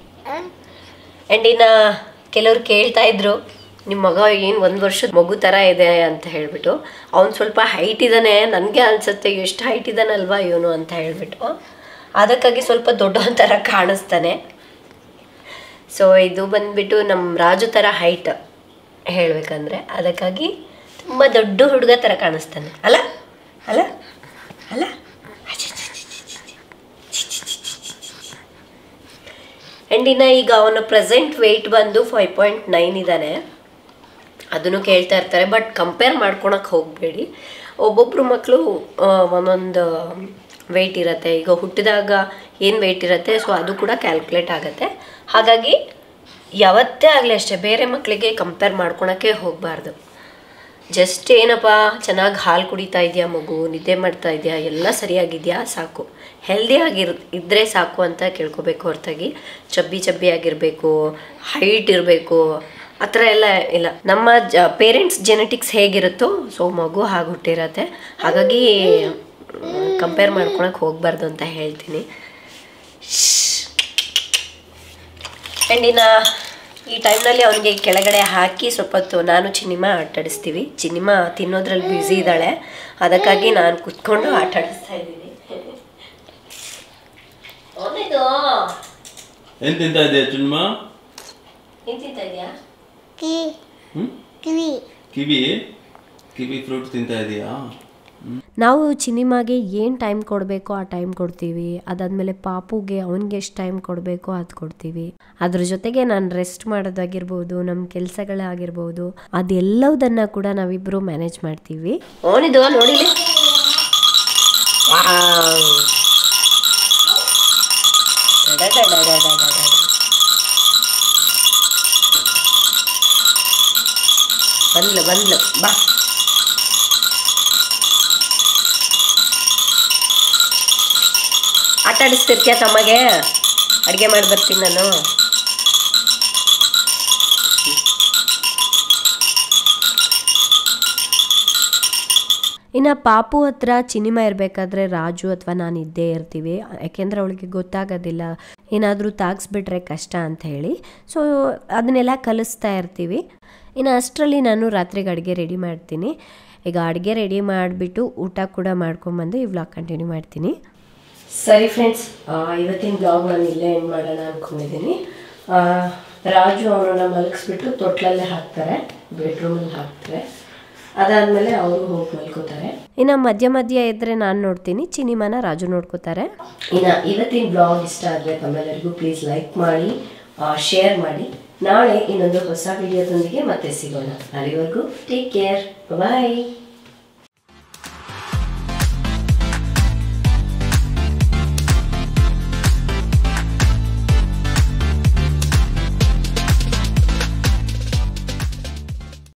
ಆ್ಯಂಡ್ ಇನ್ನು ಕೆಲವ್ರು ಕೇಳ್ತಾ ಇದ್ರು ನಿಮ್ಮ ಮಗ ಏನು ಒಂದು ವರ್ಷದ ಮಗು ಥರ ಇದೆ ಅಂತ ಹೇಳಿಬಿಟ್ಟು ಅವ್ನು ಸ್ವಲ್ಪ ಹೈಟ್ ಇದ್ದಾನೆ ನನಗೆ ಅನಿಸುತ್ತೆ ಎಷ್ಟು ಹೈಟ್ ಇದ್ದಾನಲ್ವಾ ಇವನು ಅಂತ ಹೇಳಿಬಿಟ್ಟು ಅದಕ್ಕಾಗಿ ಸ್ವಲ್ಪ ದೊಡ್ಡವನ ಥರ ಕಾಣಿಸ್ತಾನೆ ಸೊ ಇದು ಬಂದ್ಬಿಟ್ಟು ನಮ್ಮ ರಾಜು ಥರ ಹೈಟ್ ಹೇಳಬೇಕಂದ್ರೆ ಅದಕ್ಕಾಗಿ ತುಂಬ ದೊಡ್ಡ ಹುಡುಗ ಥರ ಕಾಣಿಸ್ತಾನೆ ಅಲ್ಲ ಅಲ್ಲ ಅಲ್ಲ ಆ್ಯಂಡ್ ಇನ್ನು ಈಗ ಅವನ ಪ್ರೆಸೆಂಟ್ ವೆಯ್ಟ್ ಬಂದು ಫೈವ್ ಪಾಯಿಂಟ್ ನೈನ್ ಇದ್ದಾನೆ ಅದನ್ನು ಕೇಳ್ತಾ ಇರ್ತಾರೆ ಬಟ್ ಕಂಪೇರ್ ಮಾಡ್ಕೊಳಕ್ಕೆ ಹೋಗಬೇಡಿ ಒಬ್ಬೊಬ್ಬರು ಮಕ್ಕಳು ಒಂದೊಂದು ವೆಯ್ಟ್ ಇರುತ್ತೆ ಈಗ ಹುಟ್ಟಿದಾಗ ಏನು ವೆಯ್ಟ್ ಇರುತ್ತೆ ಸೊ ಅದು ಕೂಡ ಕ್ಯಾಲ್ಕುಲೇಟ್ ಆಗುತ್ತೆ ಹಾಗಾಗಿ ಯಾವತ್ತೇ ಆಗಲಿ ಅಷ್ಟೇ ಬೇರೆ ಮಕ್ಕಳಿಗೆ ಕಂಪೇರ್ ಮಾಡ್ಕೊಳಕ್ಕೆ ಹೋಗಬಾರ್ದು ಜಸ್ಟ್ ಏನಪ್ಪ ಚೆನ್ನಾಗಿ ಹಾಲು ಕುಡಿತಾ ಇದೆಯಾ ಮಗು ನಿದ್ದೆ ಮಾಡ್ತಾ ಇದೆಯಾ ಎಲ್ಲ ಸರಿಯಾಗಿದೆಯಾ ಸಾಕು ಹೆಲ್ದಿ ಆಗಿರ್ ಇದ್ದರೆ ಸಾಕು ಅಂತ ಕೇಳ್ಕೊಬೇಕು ಹೊರತಾಗಿ ಚಬ್ಬಿ ಚಬ್ಬಿ ಆಗಿರಬೇಕು ಹೈಟ್ ಇರಬೇಕು ಆ ಥರ ಎಲ್ಲ ಇಲ್ಲ ನಮ್ಮ ಜ ಪೇರೆಂಟ್ಸ್ ಜೆನೆಟಿಕ್ಸ್ ಹೇಗಿರುತ್ತೋ ಸೊ ಮಗು ಹಾಗೆ ಹುಟ್ಟಿರತ್ತೆ ಹಾಗಾಗಿ ಕಂಪೇರ್ ಮಾಡ್ಕೊಳಕ್ಕೆ ಹೋಗಬಾರ್ದು ಅಂತ ಹೇಳ್ತೀನಿ ಆ್ಯಂಡ್ ಇನ್ನು ಈ ಟೈಮ್ನಲ್ಲಿ ಅವನಿಗೆ ಕೆಳಗಡೆ ಹಾಕಿ ಸ್ವಲ್ಪ ಹೊತ್ತು ನಾನು ಚಿನ್ನಿಮ ಆಟಾಡಿಸ್ತೀವಿ ಚಿನ್ನಿಮ ತಿನ್ನೋದ್ರಲ್ಲಿ ಬ್ಯುಸಿ ಇದ್ದಾಳೆ ಅದಕ್ಕಾಗಿ ನಾನು ಕುತ್ಕೊಂಡು ಆಟ ಆಡಿಸ್ತಾ ಇದ್ದೀನಿ ಅವನಿದು ಏನ್ ತಿಂತಾ ಇದೆಯಾ ಚುನ್ಮ ಏನ್ ತಿಂತಾ ಇದೆಯಾ ಕಿ ಹ್ಮ್ ಕಿವಿ ಕಿವಿ ಕಿವಿ ಫ್ರೂಟ್ ತಿಂತಾ ಇದೆಯಾ ನಾವು ಚಿನಿಮಾಗೆ ಏನು ಟೈಮ್ ಕೊಡಬೇಕೋ ಆ ಟೈಮ್ ಕೊಡ್ತೀವಿ ಅದಾದಮೇಲೆ ಪಾಪುಗೆ ಅವನಿಗೆ ಎಷ್ಟು ಟೈಮ್ ಕೊಡಬೇಕೋ ಅದು ಕೊಡ್ತೀವಿ ಅದ್ರ ಜೊತೆಗೆ ನಾನು ರೆಸ್ಟ್ ಮಾಡೋದಾಗಿರ್ಬೋದು ನಮ್ಮ ಕೆಲಸಗಳಾಗಿರ್ಬೋದು ಅದೆಲ್ಲವುದನ್ನು ಕೂಡ ನಾವಿಬ್ಬರು ಮ್ಯಾನೇಜ್ ಮಾಡ್ತೀವಿ ಅವನಿದು ನೋಡಿಲಿ ಬಂದ್ಲು ಬಂದ್ಲು ಬಾ ಆಟ ಆಡಿಸ್ತಿರ್ತೀಯ ತಮ್ಮಗೆ ಅಡುಗೆ ಮಾಡಿ ಬರ್ತೀನಿ ನಾನು ಇನ್ನು ಪಾಪು ಹತ್ರ ಚಿನಿಮಾ ಇರಬೇಕಾದ್ರೆ ರಾಜು ಅಥವಾ ನಾನು ಇದ್ದೇ ಇರ್ತೀವಿ ಯಾಕೆಂದರೆ ಅವಳಿಗೆ ಗೊತ್ತಾಗೋದಿಲ್ಲ ಏನಾದರೂ ತಾಗಿಸ್ಬಿಟ್ರೆ ಕಷ್ಟ ಅಂತ ಹೇಳಿ ಸೊ ಅದನ್ನೆಲ್ಲ ಕಲಿಸ್ತಾ ಇರ್ತೀವಿ ಇನ್ನು ಅಷ್ಟರಲ್ಲಿ ನಾನು ರಾತ್ರಿಗೆ ಅಡುಗೆ ರೆಡಿ ಮಾಡ್ತೀನಿ ಈಗ ಅಡುಗೆ ರೆಡಿ ಮಾಡಿಬಿಟ್ಟು ಊಟ ಕೂಡ ಮಾಡ್ಕೊಂಬಂದು ಈ ವ್ಲಾಗ್ ಕಂಟಿನ್ಯೂ ಮಾಡ್ತೀನಿ ಸರಿ ಫ್ರೆಂಡ್ಸ್ ಇವತ್ತಿನ ಬ್ಲಾಗ್ ನಾನು ಇಲ್ಲೇ ಎಂಡ್ ಮಾಡೋಣ ಅಂದ್ಕೊಂಡಿದ್ದೀನಿ ಆ, ರಾಜು ಅವನನ್ನ ಮಲಗಿಸ್ಬಿಟ್ಟು ತೊಟ್ಲಲ್ಲೇ ಹಾಕ್ತಾರೆ ಬೆಡ್ರೂಮಲ್ಲಿ ಹಾಕ್ತಾರೆ ಅದಾದಮೇಲೆ ಅವರು ಹೋಗಿ ಮಲ್ಕೋತಾರೆ ಇನ್ನು ಮಧ್ಯ ಮಧ್ಯ ಇದ್ದರೆ ನಾನು ನೋಡ್ತೀನಿ ಚಿನಿಮಾನ ರಾಜು ನೋಡ್ಕೋತಾರೆ ಇನ್ನು ಇವತ್ತಿನ ಬ್ಲಾಗ್ ಇಷ್ಟ ಆದರೆ ತಮ್ಮೆಲ್ಲರಿಗೂ ಪ್ಲೀಸ್ ಲೈಕ್ ಮಾಡಿ ಶೇರ್ ಮಾಡಿ ನಾಳೆ ಇನ್ನೊಂದು ಹೊಸ ವಿಡಿಯೋದೊಂದಿಗೆ ಮತ್ತೆ ಸಿಗೋಣ ಅಲ್ಲಿವರೆಗೂ ಟೇಕ್ ಕೇರ್ ಬಾಯ್